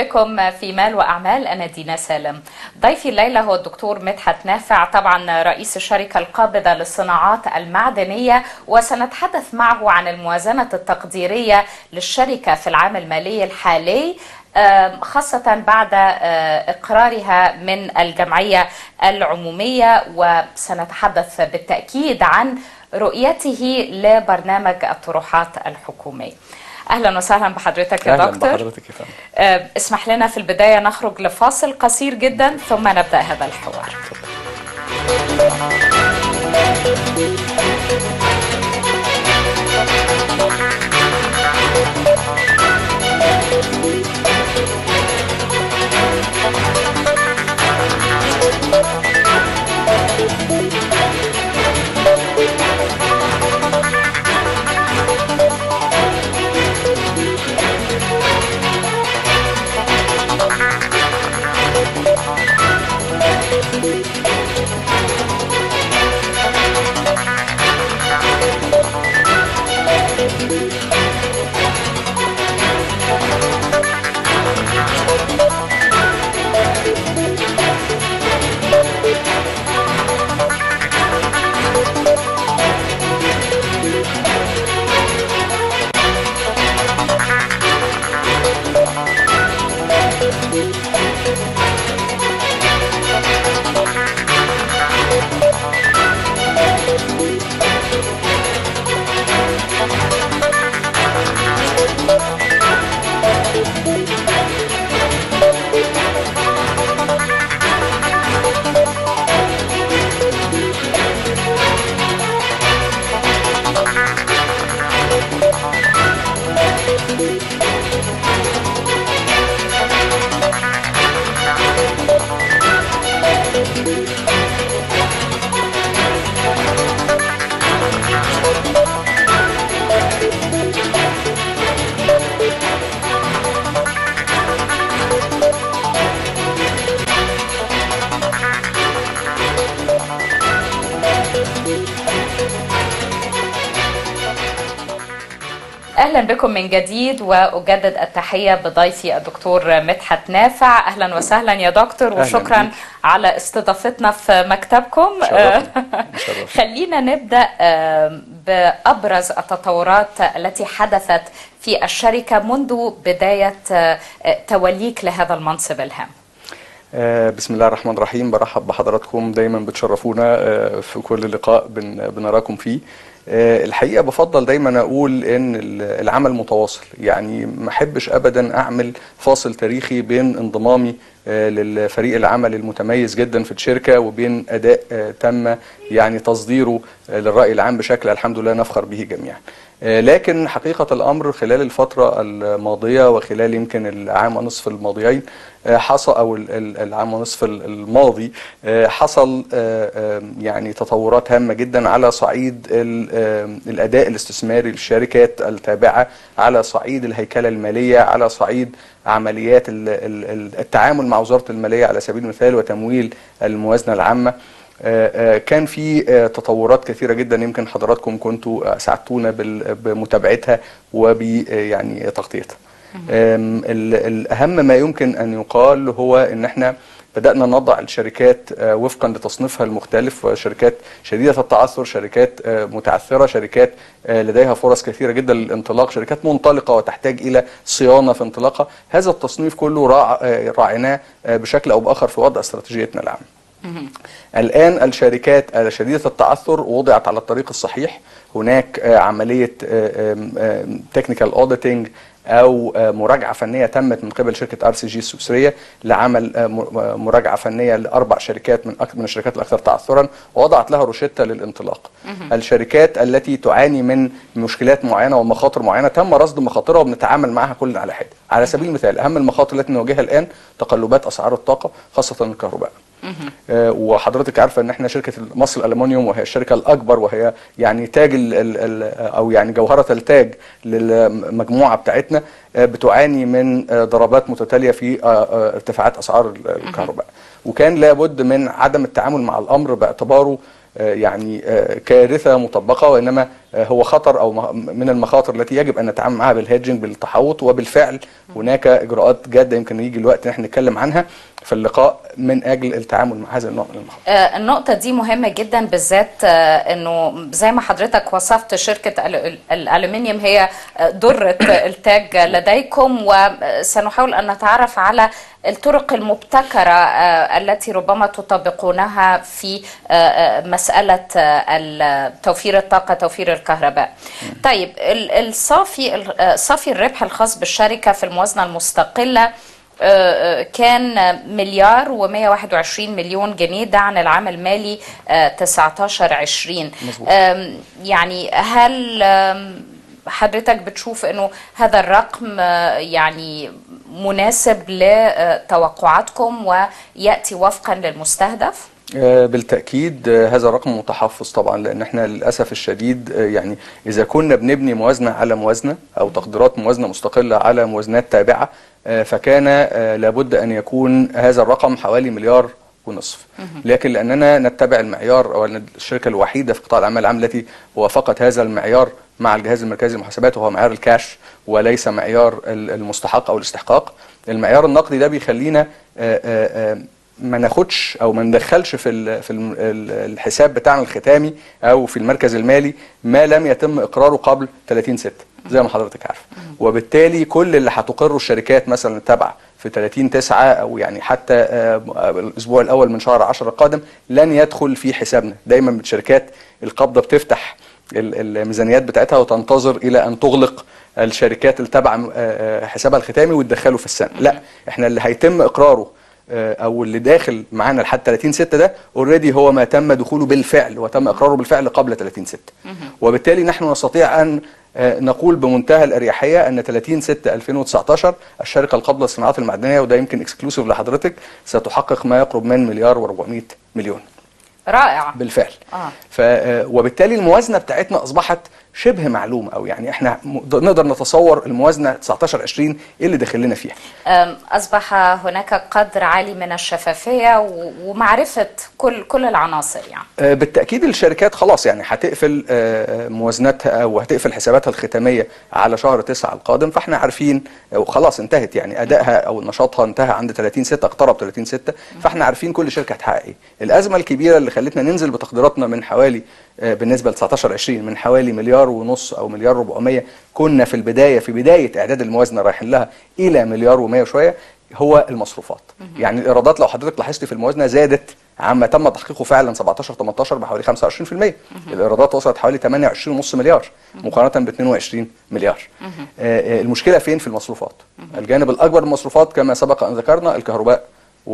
بكم في مال وأعمال أنا دينا سالم ضيفي الليلة هو الدكتور مدحت نافع طبعا رئيس الشركة القابضة للصناعات المعدنية وسنتحدث معه عن الموازنة التقديرية للشركة في العام المالي الحالي خاصة بعد إقرارها من الجمعية العمومية وسنتحدث بالتأكيد عن رؤيته لبرنامج الطروحات الحكومي اهلا وسهلا بحضرتك يا أهلاً دكتور بحضرتك يا فندم آه، اسمح لنا في البدايه نخرج لفاصل قصير جدا ثم نبدا هذا الحوار اهلا بكم من جديد واجدد التحيه بضيفي الدكتور مدحت نافع اهلا وسهلا يا دكتور أهلاً وشكرا بيك. على استضافتنا في مكتبكم شرفنا. شرفنا. خلينا نبدا آه، بابرز التطورات التي حدثت في الشركه منذ بدايه آه، توليك لهذا المنصب الهام آه، بسم الله الرحمن الرحيم برحب بحضراتكم دايما بتشرفونا آه، في كل لقاء بن- بنراكم فيه آه، الحقيقة بفضل دايما أقول إن ال- العمل متواصل يعني ما أحبش أبدا أعمل فاصل تاريخي بين انضمامي آه، للفريق العمل المتميز جدا في الشركة وبين أداء آه، تم يعني تصديره آه، للرأي العام بشكل الحمد لله نفخر به جميعا آه، لكن حقيقة الأمر خلال الفترة الماضية وخلال يمكن العام ونصف الماضيين آه، حصل أو ال- ال- العام ونصف ال- الماضي آه، حصل آه، آه، يعني تطورات هامة جدا على صعيد ال- آه، الأداء الاستثماري للشركات التابعة على صعيد الهيكلة المالية على صعيد عمليات ال- ال- ال- التعامل مع وزارة المالية على سبيل المثال وتمويل الموازنة العامة آه، آه، كان في آه، تطورات كثيره جدا يمكن حضراتكم كنتوا آه، ساعدتونا بال- بمتابعتها وب آه، يعني تغطيتها. آم، ال- الاهم ما يمكن ان يقال هو ان احنا بدأنا نضع الشركات آه، وفقا لتصنيفها المختلف وشركات شديدة التعثر شركات آه، متعثرة شركات آه، لديها فرص كثيرة جدا للانطلاق شركات منطلقة وتحتاج إلى صيانة في انطلاقها هذا التصنيف كله راع- آه، راعيناه آه، بشكل أو بآخر في وضع استراتيجيتنا العامة الآن الشركات شديدة التعثر وضعت على الطريق الصحيح هناك آه، عملية تكنيكال اوديتنج او آه، مراجعه فنيه تمت من قبل شركه ار سي جي السويسريه لعمل آه، م- آه، مراجعه فنيه لاربع شركات من أك- من الشركات الاكثر تعثرا ووضعت لها روشته للانطلاق. الشركات التي تعاني من مشكلات معينه ومخاطر معينه تم رصد مخاطرها وبنتعامل معها كل على حده. على سبيل المثال اهم المخاطر التي نواجهها الان تقلبات اسعار الطاقه خاصه الكهرباء. آه، وحضرتك عارفه ان احنا شركه مصر الالومنيوم وهي الشركه الاكبر وهي يعني تاج ال ال ال او يعني جوهره التاج للمجموعه بتاعتنا آه، بتعاني من آه، ضربات متتاليه في آه، آه، ارتفاعات اسعار ال- الكهرباء وكان لابد من عدم التعامل مع الامر باعتباره آه، يعني آه، كارثه مطبقه وانما هو خطر او من المخاطر التي يجب ان نتعامل معها بالهيدجنج بالتحوط وبالفعل هناك اجراءات جاده يمكن يجي الوقت ان احنا نتكلم عنها في اللقاء من اجل التعامل مع هذا النوع من المخاطر. آه النقطة دي مهمة جدا بالذات آه انه زي ما حضرتك وصفت شركة الالومنيوم هي درة التاج لديكم وسنحاول ان نتعرف على الطرق المبتكرة آه التي ربما تطبقونها في مسألة توفير الطاقة توفير الكهرباء. طيب الصافي صافي الربح الخاص بالشركة في الموازنة المستقلة كان مليار و121 مليون جنيه ده عن العام المالي 19 20 يعني هل حضرتك بتشوف انه هذا الرقم يعني مناسب لتوقعاتكم وياتي وفقا للمستهدف؟ بالتأكيد هذا رقم متحفظ طبعا لأن احنا للأسف الشديد يعني إذا كنا بنبني موازنة على موازنة أو تقديرات موازنة مستقلة على موازنات تابعة فكان لابد أن يكون هذا الرقم حوالي مليار ونصف لكن لأننا نتبع المعيار أو الشركة الوحيدة في قطاع الأعمال العام التي وافقت هذا المعيار مع الجهاز المركزي للمحاسبات وهو معيار الكاش وليس معيار المستحق أو الاستحقاق المعيار النقدي ده بيخلينا ما ناخدش او ما ندخلش في ال في ال الحساب بتاعنا الختامي او في المركز المالي ما لم يتم اقراره قبل 30 6 زي ما حضرتك عارف وبالتالي كل اللي هتقره الشركات مثلا التابعه في 30 9 او يعني حتى الاسبوع الاول من شهر 10 القادم لن يدخل في حسابنا دايما الشركات القبضه بتفتح الميزانيات بتاعتها وتنتظر الى ان تغلق الشركات التابعه حسابها الختامي وتدخله في السنه لا احنا اللي هيتم اقراره او اللي داخل معانا لحد 30 6 ده اوريدي هو ما تم دخوله بالفعل وتم اقراره بالفعل قبل 30 6 وبالتالي نحن نستطيع ان نقول بمنتهى الاريحيه ان 30 6 2019 الشركه القابضه للصناعات المعدنيه وده يمكن اكسكلوسيف لحضرتك ستحقق ما يقرب من مليار و400 مليون رائع بالفعل آه. ف وبالتالي الموازنه بتاعتنا اصبحت شبه معلومه او يعني احنا نقدر نتصور الموازنه 19 20 ايه اللي داخل لنا فيها اصبح هناك قدر عالي من الشفافيه ومعرفه كل كل العناصر يعني بالتاكيد الشركات خلاص يعني هتقفل موازناتها او هتقفل حساباتها الختاميه على شهر 9 القادم فاحنا عارفين وخلاص انتهت يعني ادائها او نشاطها انتهى عند 30 6 اقترب 30 6 فاحنا عارفين كل شركه هتحقق ايه الازمه الكبيره اللي خلتنا ننزل بتقديراتنا من حوالي بالنسبه ل 19 20 من حوالي مليار ونص او مليار 400 كنا في البدايه في بدايه اعداد الموازنه رايحين لها الى مليار و100 وشويه هو المصروفات يعني الايرادات لو حضرتك لاحظتي في الموازنه زادت عما تم تحقيقه فعلا 17 18 بحوالي 25% الايرادات وصلت حوالي 28.5 مليار مقارنه ب 22 مليار آه المشكله فين في المصروفات الجانب الاكبر من المصروفات كما سبق ان ذكرنا الكهرباء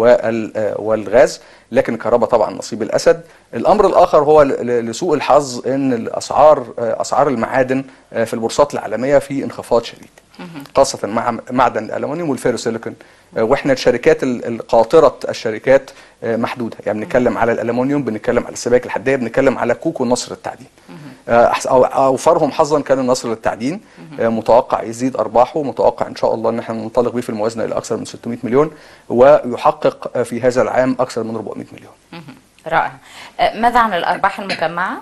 والغاز لكن الكهرباء طبعا نصيب الاسد الامر الاخر هو لسوء الحظ ان الاسعار اسعار المعادن في البورصات العالميه في انخفاض شديد خاصه مع معدن الالومنيوم والفيروسيليكون واحنا الشركات القاطره الشركات محدوده يعني بنتكلم على الالومنيوم بنتكلم على السبائك الحديه بنتكلم على كوك والنصر التعدين اوفرهم حظا كان النصر للتعدين متوقع يزيد ارباحه متوقع ان شاء الله ان احنا ننطلق بيه في الموازنه الى اكثر من 600 مليون ويحقق في هذا العام اكثر من 400 مليون رائع ماذا عن الارباح المجمعه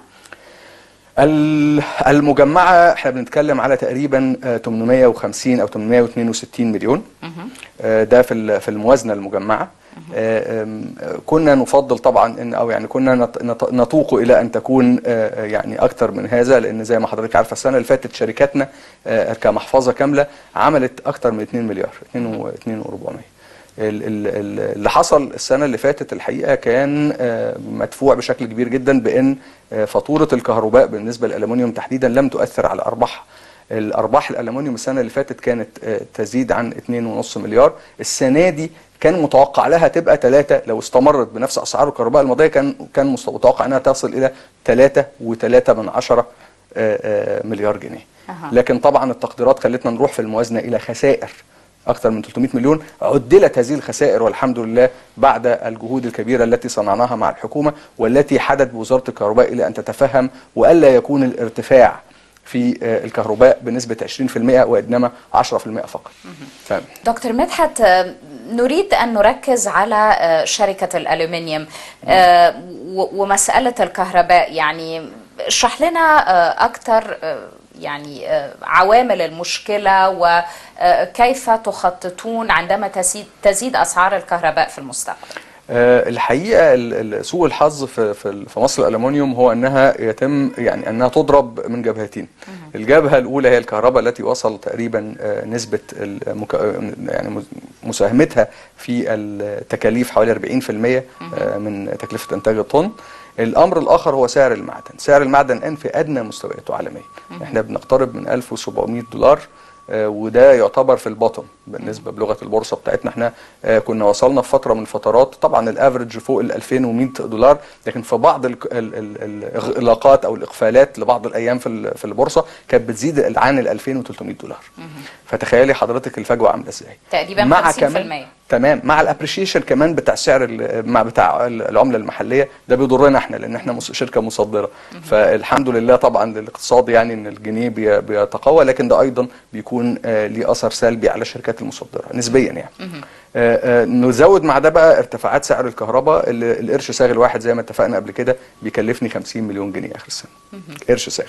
المجمعه احنا بنتكلم على تقريبا 850 او 862 مليون ده في في الموازنه المجمعه كنا نفضل طبعا ان او يعني كنا نتوق الى ان تكون يعني اكثر من هذا لان زي ما حضرتك عارفه السنه اللي فاتت شركاتنا كمحفظه كامله عملت اكثر من 2 مليار 2 2 و400 اللي حصل السنة اللي فاتت الحقيقة كان مدفوع بشكل كبير جدا بأن فاتورة الكهرباء بالنسبة للألمنيوم تحديدا لم تؤثر على أرباح الأرباح الألمنيوم السنة اللي فاتت كانت تزيد عن 2.5 مليار السنة دي كان متوقع لها تبقى 3 لو استمرت بنفس أسعار الكهرباء الماضية كان كان متوقع أنها تصل إلى 3 و3 من عشرة مليار جنيه لكن طبعا التقديرات خلتنا نروح في الموازنة إلى خسائر أكثر من 300 مليون عدلت هذه الخسائر والحمد لله بعد الجهود الكبيرة التي صنعناها مع الحكومة والتي حدت بوزارة الكهرباء إلى أن تتفهم وألا يكون الارتفاع في الكهرباء بنسبة 20% وإنما 10% فقط فهم. دكتور مدحت نريد أن نركز على شركة الألومنيوم ومسألة الكهرباء يعني اشرح لنا آه، اكتر آه، يعني آه، عوامل المشكله وكيف تخططون عندما تزيد تزيد اسعار الكهرباء في المستقبل آه، الحقيقه ال- ال- سوء الحظ في في في مصر الالومنيوم هو انها يتم يعني انها تضرب من جبهتين الجبهه الاولى هي الكهرباء التي وصل تقريبا آه، نسبه المك... يعني مز- مساهمتها في التكاليف حوالي 40% آه، من تكلفه انتاج الطن الامر الاخر هو سعر المعدن سعر المعدن الان في ادنى مستوياته عالميا احنا بنقترب من 1700 دولار آه، وده يعتبر في البطن بالنسبه بلغه البورصه بتاعتنا احنا آه، كنا وصلنا في فتره من الفترات طبعا الافرج فوق ال 2100 دولار لكن في بعض ال- ال- ال- الاغلاقات او الاقفالات لبعض الايام في ال- في البورصه كانت بتزيد عن ال 2300 دولار فتخيلي حضرتك الفجوه عامله ازاي تقريبا مع 50%. كمان تمام مع الابريشيشن كمان بتاع سعر ال- مع بتاع ال- العمله المحليه ده بيضرنا احنا لان احنا مس- شركه مصدره فالحمد لله طبعا للاقتصاد يعني ان الجنيه بي- بيتقوى لكن ده ايضا بيكون آه، ليه اثر سلبي على الشركات المصدره نسبيا يعني آه، آه، نزود مع ده بقى ارتفاعات سعر الكهرباء ال- القرش ساغ الواحد زي ما اتفقنا قبل كده بيكلفني 50 مليون جنيه اخر السنه قرش ساغ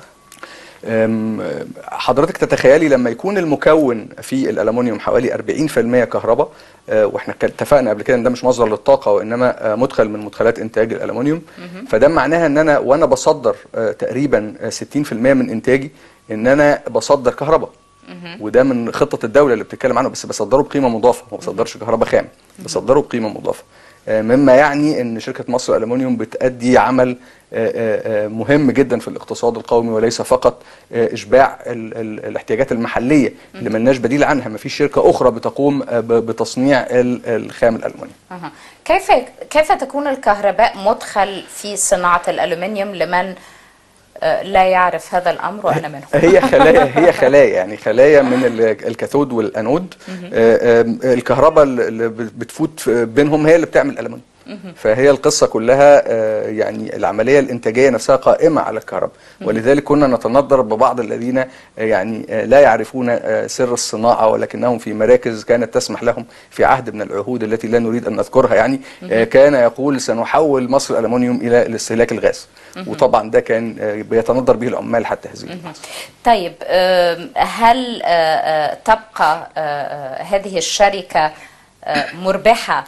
أم، حضرتك تتخيلي لما يكون المكون في الالومنيوم حوالي 40% كهرباء آه، واحنا كان- اتفقنا قبل كده ان ده مش مصدر للطاقه وانما آه، مدخل من مدخلات انتاج الالومنيوم فده معناها ان انا وانا بصدر آه، تقريبا آه، 60% من انتاجي ان انا بصدر كهرباء وده من خطه الدوله اللي بتتكلم عنه بس بصدره بقيمه مضافه ما بصدرش كهرباء خام بصدره بقيمه مضافه آه، مما يعني ان شركه مصر الالومنيوم بتأدي عمل آه، آه، آه، مهم جدا في الاقتصاد القومي وليس فقط آه، اشباع ال- ال- الاحتياجات المحليه اللي ملناش بديل عنها ما فيش شركه اخرى بتقوم آه، ب- بتصنيع ال- الخام الالومنيوم أها. كيف كيف تكون الكهرباء مدخل في صناعة الألومنيوم لمن آه، لا يعرف هذا الأمر وأنا منهم هي خلايا هي خلايا يعني خلايا من ال- الكاثود والانود آه، آم، الكهرباء اللي بت- بتفوت في- بينهم هي اللي بتعمل الالومنيوم فهي القصه كلها آه، يعني العمليه الانتاجيه نفسها قائمه على الكهرباء ولذلك كنا نتندر ببعض الذين آه، يعني آه، لا يعرفون آه، سر الصناعه ولكنهم في مراكز كانت تسمح لهم في عهد من العهود التي لا نريد ان نذكرها يعني آه، كان يقول سنحول مصر الالومنيوم الى الاستهلاك الغاز وطبعا ده كان آه، بيتندر به العمال حتى هذه اللحظة. طيب آم، هل آه، آه، تبقى آه، آه، هذه الشركة آه، مربحة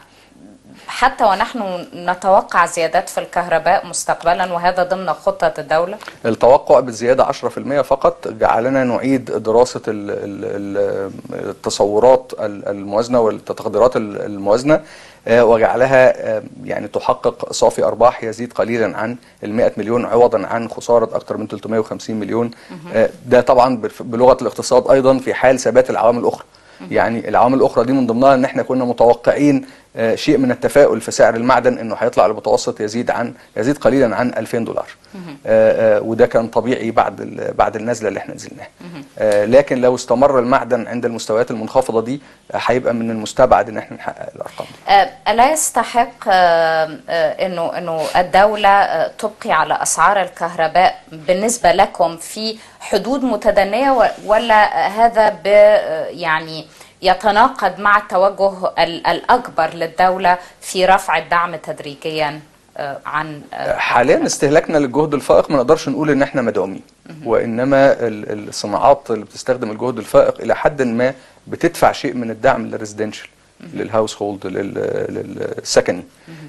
حتى ونحن نتوقع زيادات في الكهرباء مستقبلا وهذا ضمن خطة الدولة؟ التوقع بالزيادة 10% فقط جعلنا نعيد دراسة ال- ال- ال- التصورات ال- الموازنة والتقديرات ال- الموازنة آه، وجعلها آه، يعني تحقق صافي أرباح يزيد قليلا عن ال 100 مليون عوضا عن خسارة أكثر من 350 مليون آه، ده طبعا بف- بلغة الاقتصاد أيضا في حال ثبات العوامل الأخرى يعني العوامل الاخرى دي من ضمنها ان احنا كنا متوقعين آه، شيء من التفاؤل في سعر المعدن انه هيطلع المتوسط يزيد عن يزيد قليلا عن 2000 دولار آه، آه، وده كان طبيعي بعد ال- بعد النزله اللي احنا نزلناها آه، لكن لو استمر المعدن عند المستويات المنخفضه دي آه، هيبقى من المستبعد ان احنا نحقق الارقام دي آه، ألا يستحق آه، آه، انه انه الدولة آه، تبقي على اسعار الكهرباء بالنسبة لكم في حدود متدنية و- ولا هذا ب آه، يعني يتناقض مع التوجه ال- الأكبر للدولة في رفع الدعم تدريجيا آه، عن آه، حاليا استهلاكنا للجهد الفائق ما نقدرش نقول ان احنا مدعومين وانما ال- الصناعات اللي بتستخدم الجهد الفائق الى حد ما بتدفع شيء من الدعم للريزيدنشال للهاوس هولد لل- للسكني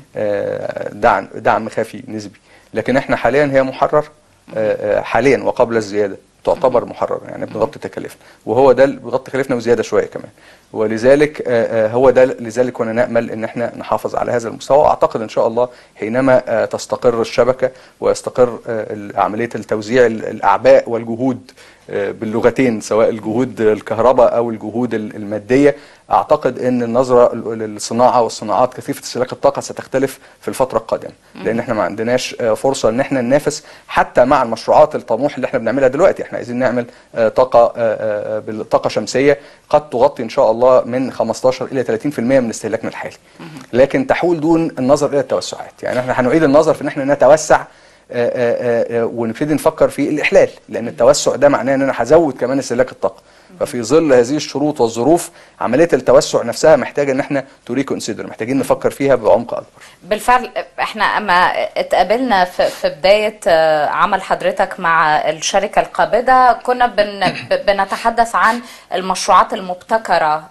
آه، دعم دعم خفي نسبي لكن احنا حاليا هي محرر آه، آه، حاليا وقبل الزياده تعتبر محرره يعني بنغطي تكاليفنا وهو ده اللي بيغطي تكاليفنا وزياده شويه كمان ولذلك آه، آه، هو ده لذلك كنا نامل ان احنا نحافظ على هذا المستوى واعتقد ان شاء الله حينما آه، تستقر الشبكه ويستقر آه، عمليه التوزيع ال- الاعباء والجهود آه، باللغتين سواء الجهود الكهرباء او الجهود ال- الماديه اعتقد ان النظره ل- للصناعه والصناعات كثيفه استهلاك الطاقه ستختلف في الفتره القادمه لان احنا ما عندناش آه، فرصه ان احنا ننافس حتى مع المشروعات الطموح اللي احنا بنعملها دلوقتي احنا عايزين نعمل آه، طاقه آه، آه، بالطاقه شمسيه قد تغطي ان شاء الله من 15 الى 30% من استهلاكنا الحالي لكن تحول دون النظر الى التوسعات يعني احنا هنعيد النظر في ان احنا نتوسع آه، آه، آه، ونبتدي نفكر في الاحلال لان التوسع ده معناه ان انا هزود كمان استهلاك الطاقه ففي ظل هذه الشروط والظروف عمليه التوسع نفسها محتاجه ان احنا تو ريكونسيدر محتاجين نفكر فيها بعمق اكبر بالفعل احنا اما اتقابلنا في في بدايه آه، عمل حضرتك مع الشركه القابضه كنا بن ب- بنتحدث عن المشروعات المبتكره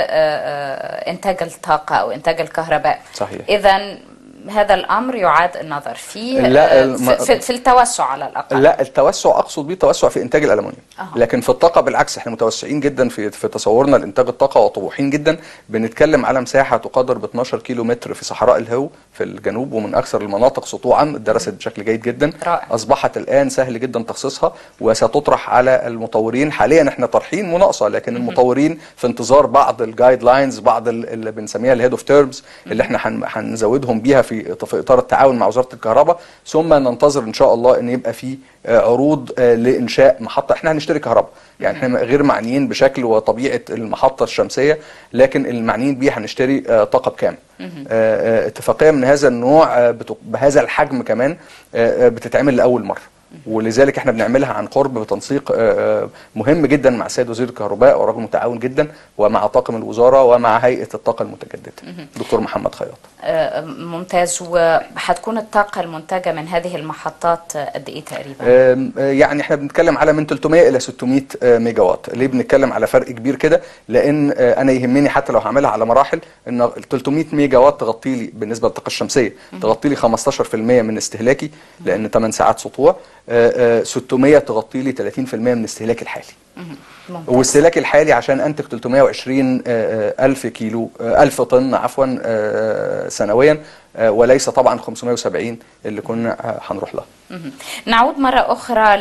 لانتاج الطاقه او انتاج الكهرباء صحيح. اذا هذا الامر يعاد النظر فيه لا، آه، الم- في, في, في التوسع على الاقل لا التوسع اقصد بيه توسع في انتاج الالومنيوم أها. لكن في الطاقه بالعكس احنا متوسعين جدا في في تصورنا لانتاج الطاقه وطموحين جدا بنتكلم على مساحه تقدر ب 12 كيلو متر في صحراء الهو في الجنوب ومن اكثر المناطق سطوعا درست بشكل جيد جدا رائع. اصبحت الان سهل جدا تخصيصها وستطرح على المطورين حاليا احنا طرحين مناقصه لكن المطورين في انتظار بعض الجايد لاينز بعض ال- اللي بنسميها الهيد اوف تيرمز اللي احنا هن- هنزودهم بيها في في اطار التعاون مع وزاره الكهرباء ثم ننتظر ان شاء الله ان يبقى في آه، عروض آه، لانشاء محطه احنا هنشتري كهرباء يعني احنا غير معنيين بشكل وطبيعه المحطه الشمسيه لكن المعنيين بيه هنشتري آه، طاقه بكام آه، آه، اتفاقيه من هذا النوع آه، بت- بهذا الحجم كمان آه، آه، بتتعمل لاول مره ولذلك احنا بنعملها عن قرب بتنسيق آه، آه، مهم جدا مع السيد وزير الكهرباء ورجل متعاون جدا ومع طاقم الوزاره ومع هيئه الطاقه المتجدده دكتور محمد خياط آه، ممتاز وهتكون الطاقه المنتجه من هذه المحطات آه، قد ايه تقريبا آم، آه، يعني احنا بنتكلم على من 300 الى 600 آه، ميجا وات ليه بنتكلم على فرق كبير كده لان آه، انا يهمني حتى لو هعملها على مراحل ان ال 300 ميجا وات تغطي لي بالنسبه للطاقه الشمسيه تغطي لي 15% من استهلاكي لان 8 ساعات سطوع آه، آه، 600 تغطي لي 30% من استهلاكي الحالي ممتاز. واستهلاكي الحالي عشان انتج 320 آه، آه، الف كيلو آه، الف طن عفوا آه، سنويا آه، وليس طبعا 570 اللي كنا آه، هنروح لها مهم. نعود مرة أخرى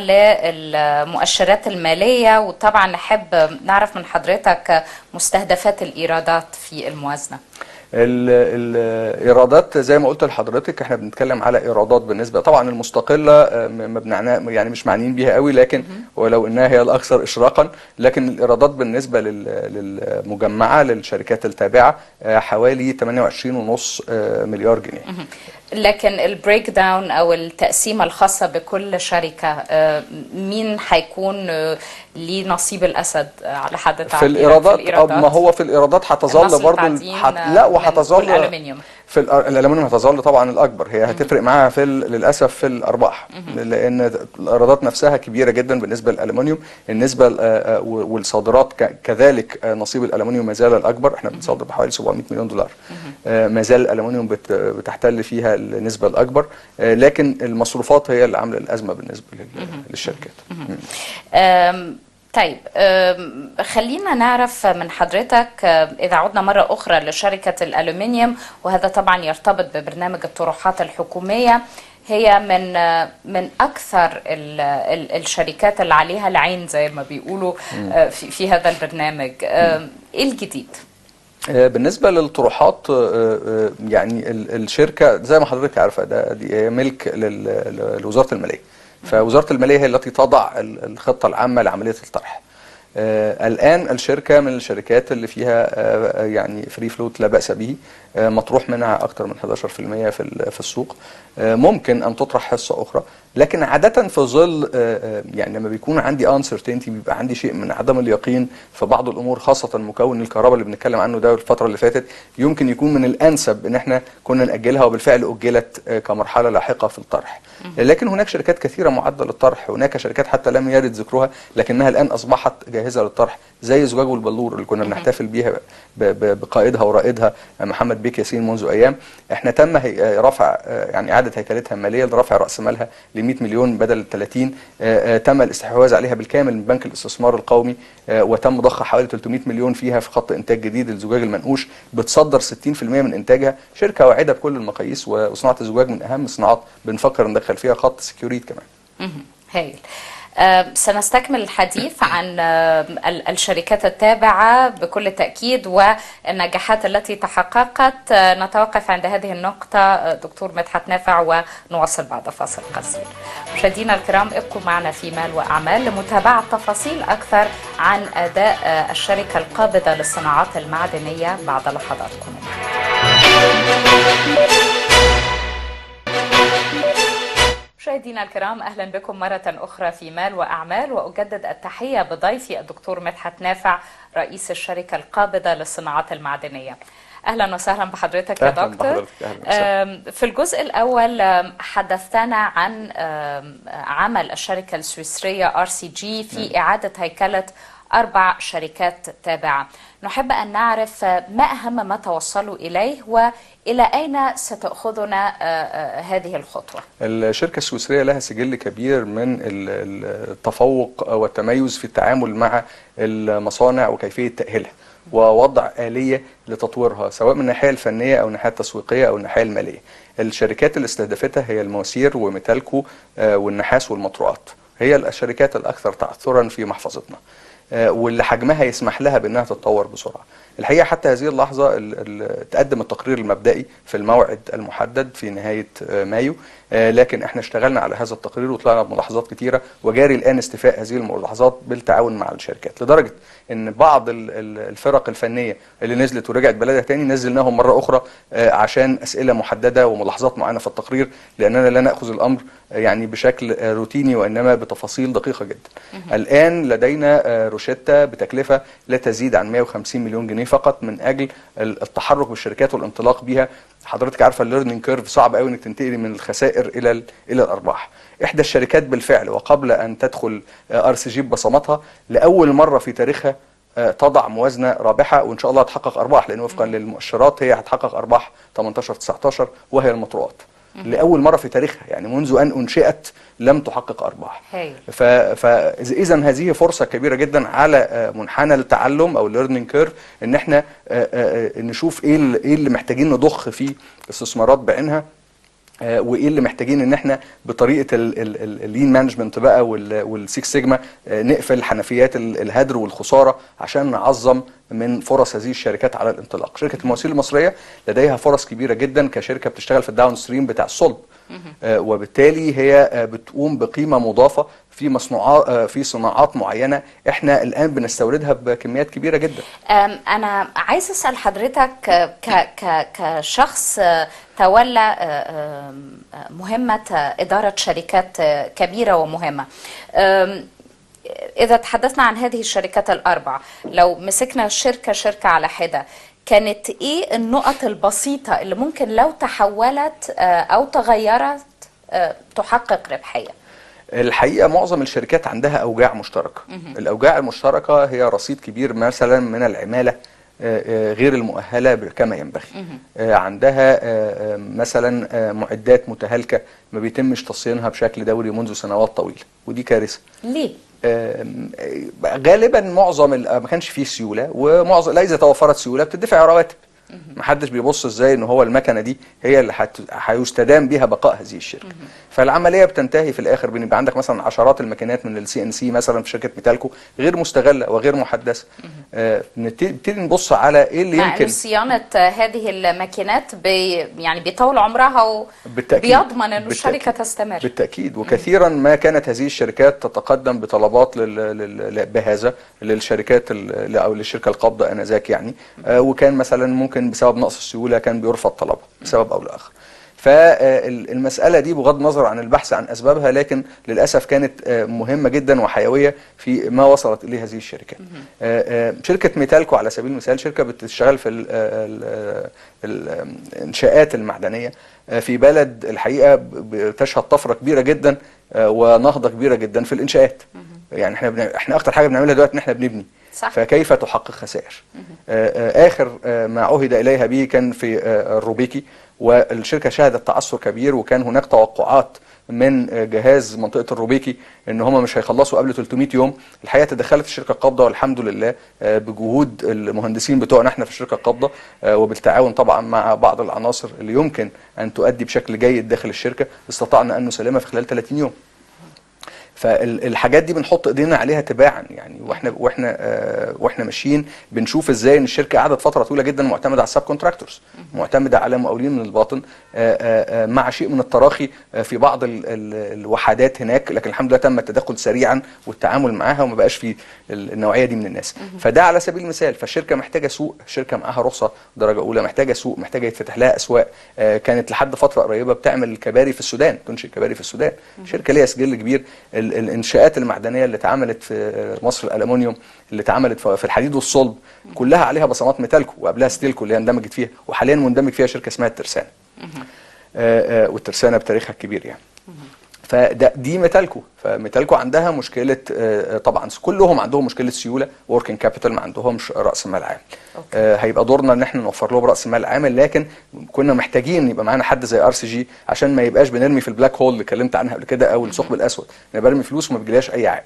للمؤشرات المالية وطبعا نحب نعرف من حضرتك مستهدفات الإيرادات في الموازنة ال- الايرادات زي ما قلت لحضرتك احنا بنتكلم على ايرادات بالنسبه طبعا المستقله آه، م- ما بنعنى يعني مش معنيين بيها قوي لكن ولو انها هي الاكثر اشراقا لكن الايرادات بالنسبه لل- للمجمعه للشركات التابعه آه، حوالي 28.5 آه، مليار جنيه لكن البريك داون أو التقسيمة الخاصة بكل شركة آه، مين هيكون آه، ليه نصيب الأسد آه، على حد في تعبيرك الايرادات آه، ما هو في الايرادات هتظل النصر برضو التعدين، حت آه، لا من- وهتظل والألومنيوم. في الأ- الالومنيوم هتظل طبعا الاكبر هي هتفرق معاها في ال- للاسف في الارباح لان الايرادات نفسها كبيره جدا بالنسبه للالومنيوم النسبه ال- آه، آه، والصادرات ك- كذلك آه، نصيب الالومنيوم ما زال الاكبر احنا بنصدر بحوالي 700 مليون دولار آه، ما زال الالومنيوم بت- بتحتل فيها النسبه الاكبر آه، لكن المصروفات هي اللي عامله الازمه بالنسبه لل- للشركات مم. أم، طيب أم، خلينا نعرف من حضرتك أم، إذا عدنا مرة أخرى لشركة الألومنيوم وهذا طبعا يرتبط ببرنامج الطروحات الحكومية هي من من اكثر ال ال الشركات اللي عليها العين زي ما بيقولوا أه، في, في هذا البرنامج أم، ايه الجديد؟ آه، بالنسبه للطروحات آه، آه، يعني ال- الشركه زي ما حضرتك عارفه ده دي هي ملك لل- ل- لوزاره الماليه فوزاره الماليه هي التي تضع ال- الخطه العامه لعمليه الطرح آه، الان الشركه من الشركات اللي فيها آه، يعني فري فلوت لا باس به آه، مطروح منها اكثر من 11% في ال- في السوق آه، ممكن ان تطرح حصه اخرى لكن عاده في ظل آه، آه، يعني لما بيكون عندي انسرتينتي بيبقى عندي شيء من عدم اليقين في بعض الامور خاصه مكون الكهرباء اللي بنتكلم عنه ده الفتره اللي فاتت يمكن يكون من الانسب ان احنا كنا ناجلها وبالفعل اجلت آه، كمرحله لاحقه في الطرح لكن هناك شركات كثيره معده للطرح هناك شركات حتى لم يرد ذكرها لكنها الان اصبحت جاهزه للطرح زي زجاج والبلور اللي كنا بنحتفل بيها ب- ب- بقائدها ورائدها محمد بيك ياسين منذ ايام احنا تم هي- رفع آه، يعني اعاده هيكلتها الماليه لرفع راس مالها ل 100 مليون بدل ال 30 آه، آه، تم الاستحواذ عليها بالكامل من بنك الاستثمار القومي آه، وتم ضخ حوالي 300 مليون فيها في خط انتاج جديد للزجاج المنقوش بتصدر 60% من انتاجها شركه واعده بكل المقاييس و- وصناعه الزجاج من اهم الصناعات بنفكر ندخل فيها خط سكيوريت كمان مهم. هايل آه، سنستكمل الحديث عن آه، ال- الشركات التابعة بكل تأكيد والنجاحات التي تحققت آه، نتوقف عند هذه النقطة آه، دكتور مدحت نافع ونواصل بعد فاصل قصير مشاهدينا الكرام ابقوا معنا في مال وأعمال لمتابعة تفاصيل أكثر عن أداء آه، الشركة القابضة للصناعات المعدنية بعد لحظات قليلة مشاهدينا مشاهدينا الكرام اهلا بكم مره اخرى في مال واعمال واجدد التحيه بضيفي الدكتور مدحت نافع رئيس الشركه القابضه للصناعات المعدنيه. اهلا وسهلا بحضرتك يا أهلاً دكتور. بحضرتك، أهلاً وسهلاً. آم، في الجزء الاول آم، حدثتنا عن آم، عمل الشركه السويسريه ار سي جي في اعاده هيكله اربع شركات تابعه. نحب ان نعرف آه، ما اهم ما توصلوا اليه والى اين ستاخذنا آه، آه، هذه الخطوه. الشركة السويسرية لها سجل كبير من ال- ال- التفوق والتميز في التعامل مع المصانع وكيفية تأهيلها ووضع آلية لتطويرها سواء من الناحية الفنية أو الناحية التسويقية أو الناحية المالية الشركات اللي استهدفتها هي المواسير وميتالكو آه، والنحاس والمطروحات هي الشركات الأكثر تعثرا في محفظتنا آه، واللي حجمها يسمح لها بانها تتطور بسرعه. الحقيقه حتى هذه اللحظه ال- ال- تقدم التقرير المبدئي في الموعد المحدد في نهايه آه، مايو آه، لكن احنا اشتغلنا على هذا التقرير وطلعنا بملاحظات كتيره وجاري الان استيفاء هذه الملاحظات بالتعاون مع الشركات لدرجه ان بعض ال- ال- الفرق الفنيه اللي نزلت ورجعت بلدها تاني نزلناهم مره اخرى آه، عشان اسئله محدده وملاحظات معينه في التقرير لاننا لا ناخذ الامر آه، يعني بشكل آه، روتيني وانما بتفاصيل دقيقه جدا. الان لدينا آه، روشتة بتكلفه لا تزيد عن 150 مليون جنيه فقط من اجل ال- التحرك بالشركات والانطلاق بها حضرتك عارفه الليرنينج كيرف صعب قوي انك تنتقلي من الخسائر الى ال- الى الارباح. احدى الشركات بالفعل وقبل ان تدخل ار سي جي ببصماتها لاول مره في تاريخها آه، تضع موازنه رابحه وان شاء الله هتحقق ارباح لان وفقا للمؤشرات هي هتحقق ارباح 18 19 وهي المطروحات. لاول مره في تاريخها يعني منذ ان انشئت لم تحقق ارباح. هايل. ف- فاذا هذه فرصه كبيره جدا على آه، منحنى التعلم او الليرنينج كيرف ان احنا آه، آه، آه، نشوف ايه اللي- ايه اللي محتاجين نضخ فيه استثمارات بعينها آه، وايه اللي محتاجين ان احنا بطريقه اللين مانجمنت بقى والسيكس سيجما آه، نقفل حنفيات ال- الهدر والخساره عشان نعظم من فرص هذه الشركات على الانطلاق. شركه المواسير المصريه لديها فرص كبيره جدا كشركه بتشتغل في الداون ستريم بتاع الصلب. آه، وبالتالي هي آه، بتقوم بقيمه مضافه في مصنوعات آه، في صناعات معينه احنا الان بنستوردها بكميات كبيره جدا. أم، أنا عايز أسأل حضرتك آه، ك ك كشخص آه، تولى آه، آم، آه، مهمة آه، إدارة شركات آه، كبيرة ومهمة أم، إذا تحدثنا عن هذه الشركات الأربع لو مسكنا شركة شركة على حدة كانت إيه النقط البسيطة اللي ممكن لو تحولت آه، أو تغيرت آه، تحقق ربحية الحقيقه معظم الشركات عندها اوجاع مشتركه الاوجاع المشتركه هي رصيد كبير مثلا من العماله آه، آه، غير المؤهله كما ينبغي آه، عندها آه، آه، مثلا آه، معدات متهالكه ما بيتمش تصيانها بشكل دوري منذ سنوات طويله ودي كارثه ليه؟ آم، آه، غالبا معظم ال- ما كانش فيه سيوله ومعظم لا اذا توفرت سيوله بتدفع رواتب محدش بيبص ازاي ان هو المكنه دي هي اللي هت- هيستدام بيها بقاء هذه الشركه فالعمليه بتنتهي في الاخر بان يبقى عندك مثلا عشرات الماكينات من السي ان سي مثلا في شركه ميتالكو غير مستغله وغير محدثه آه، نبتدي نبتدي نبص على ايه اللي مع يمكن أن صيانة هذه الماكينات بي يعني بيطول عمرها بالتأكيد. وبيضمن أن بالتأكيد. الشركة تستمر بالتأكيد وكثيرا ما كانت هذه الشركات تتقدم بطلبات لل... لل... بهذا للشركات ال... أو للشركة القابضة آنذاك يعني آه وكان مثلا ممكن بسبب نقص السيولة كان بيرفض طلبها بسبب أو لآخر فالمسألة دي بغض النظر عن البحث عن أسبابها لكن للأسف كانت آه، مهمة جدا وحيوية في ما وصلت إليه هذه الشركات آه، آه، شركة ميتالكو على سبيل المثال شركة بتشتغل في ال- ال- ال- الإنشاءات المعدنية آه، في بلد الحقيقة ب- بتشهد طفرة كبيرة جدا آه، ونهضة كبيرة جدا في الإنشاءات يعني احنا بن... احنا أكتر حاجة بنعملها دلوقتي إن احنا بنبني صح. فكيف تحقق خسائر آه، آه، آخر آه، ما عهد إليها به كان في آه، الروبيكي والشركة شهدت تعثر كبير وكان هناك توقعات من آه، جهاز منطقة الروبيكي ان هم مش هيخلصوا قبل 300 يوم الحقيقة تدخلت الشركة القابضة والحمد لله آه، بجهود المهندسين بتوعنا احنا في الشركة القابضة آه، وبالتعاون طبعا مع بعض العناصر اللي يمكن ان تؤدي بشكل جيد داخل الشركة استطعنا ان نسلمها في خلال 30 يوم فالحاجات دي بنحط ايدينا عليها تباعا يعني واحنا واحنا آه واحنا ماشيين بنشوف ازاي ان الشركه قعدت فتره طويله جدا معتمده على السب كونتراكتورز معتمده على مقاولين من الباطن آه آه مع شيء من التراخي في بعض ال ال الوحدات هناك لكن الحمد لله تم التدخل سريعا والتعامل معاها وما بقاش في النوعيه دي من الناس فده على سبيل المثال فالشركه محتاجه سوق الشركه معاها رخصه درجه اولى محتاجه سوق محتاجه يتفتح لها اسواق كانت لحد فتره قريبه بتعمل كباري في السودان تنشئ كباري في السودان شركه ليها سجل كبير الانشاءات المعدنيه اللي اتعملت في مصر الالومنيوم اللي اتعملت في الحديد والصلب كلها عليها بصمات ميتالكو وقبلها ستيلكو اللي هي اندمجت فيها وحاليا مندمج فيها شركه اسمها الترسانه والترسانه بتاريخها الكبير يعني فده دي ميتالكو فميتالكو عندها مشكله طبعا كلهم عندهم مشكله سيوله وركينج كابيتال ما عندهمش راس مال عام آه هيبقى دورنا ان احنا نوفر لهم راس مال عامل لكن كنا محتاجين يبقى معانا حد زي ار سي جي عشان ما يبقاش بنرمي في البلاك هول اللي اتكلمت عنها قبل كده او الثقب الاسود انا برمي فلوس وما بيجيلهاش اي عائد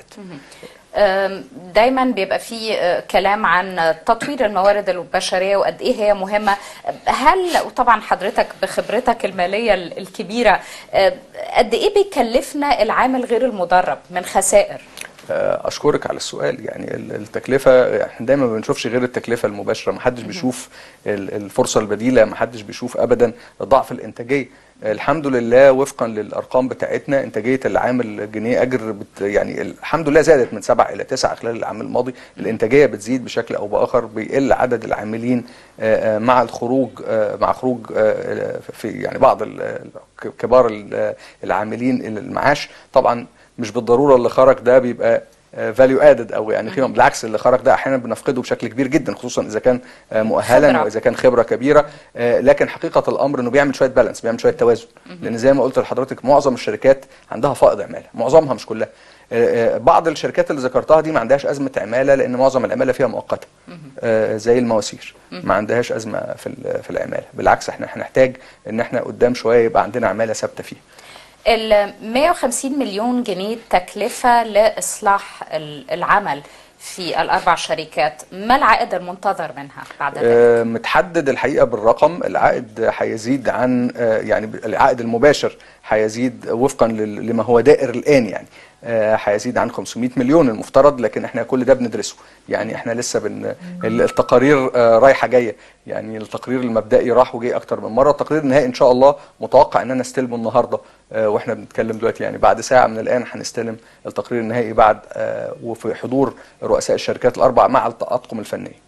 دايما بيبقى في كلام عن تطوير الموارد البشريه وقد ايه هي مهمه هل وطبعا حضرتك بخبرتك الماليه الكبيره قد ايه بيكلفنا العامل غير المدرب من خسائر اشكرك على السؤال يعني التكلفه احنا دايما ما بنشوفش غير التكلفه المباشره ما حدش بيشوف الفرصه البديله ما حدش بيشوف ابدا ضعف الانتاجيه الحمد لله وفقا للارقام بتاعتنا انتاجيه العام جنيه اجر بت يعني الحمد لله زادت من 7 الى 9 خلال العام الماضي الانتاجيه بتزيد بشكل او باخر بيقل عدد العاملين مع الخروج مع خروج في يعني بعض كبار العاملين المعاش طبعا مش بالضروره اللي خرج ده بيبقى فاليو ادد او يعني قيمه بالعكس اللي خرج ده احيانا بنفقده بشكل كبير جدا خصوصا اذا كان مؤهلا خبرة. واذا كان خبره كبيره لكن حقيقه الامر انه بيعمل شويه بالانس بيعمل شويه توازن لان زي ما قلت لحضرتك معظم الشركات عندها فائض عماله معظمها مش كلها بعض الشركات اللي ذكرتها دي ما عندهاش ازمه عماله لان معظم العماله فيها مؤقته زي المواسير ما عندهاش ازمه في في العماله بالعكس احنا هنحتاج ان احنا قدام شويه يبقى عندنا عماله ثابته فيها ال 150 مليون جنيه تكلفة لإصلاح العمل في الأربع شركات ما العائد المنتظر منها بعد ذلك؟ آه متحدد الحقيقة بالرقم العائد هيزيد عن آه يعني العائد المباشر هيزيد وفقا لما هو دائر الآن يعني هيزيد عن 500 مليون المفترض لكن احنا كل ده بندرسه يعني احنا لسه بن التقارير رايحه جايه يعني التقرير المبدئي راح وجاي اكتر من مره التقرير النهائي ان شاء الله متوقع ان انا استلمه النهارده واحنا بنتكلم دلوقتي يعني بعد ساعه من الان هنستلم التقرير النهائي بعد وفي حضور رؤساء الشركات الاربع مع الاطقم الفنيه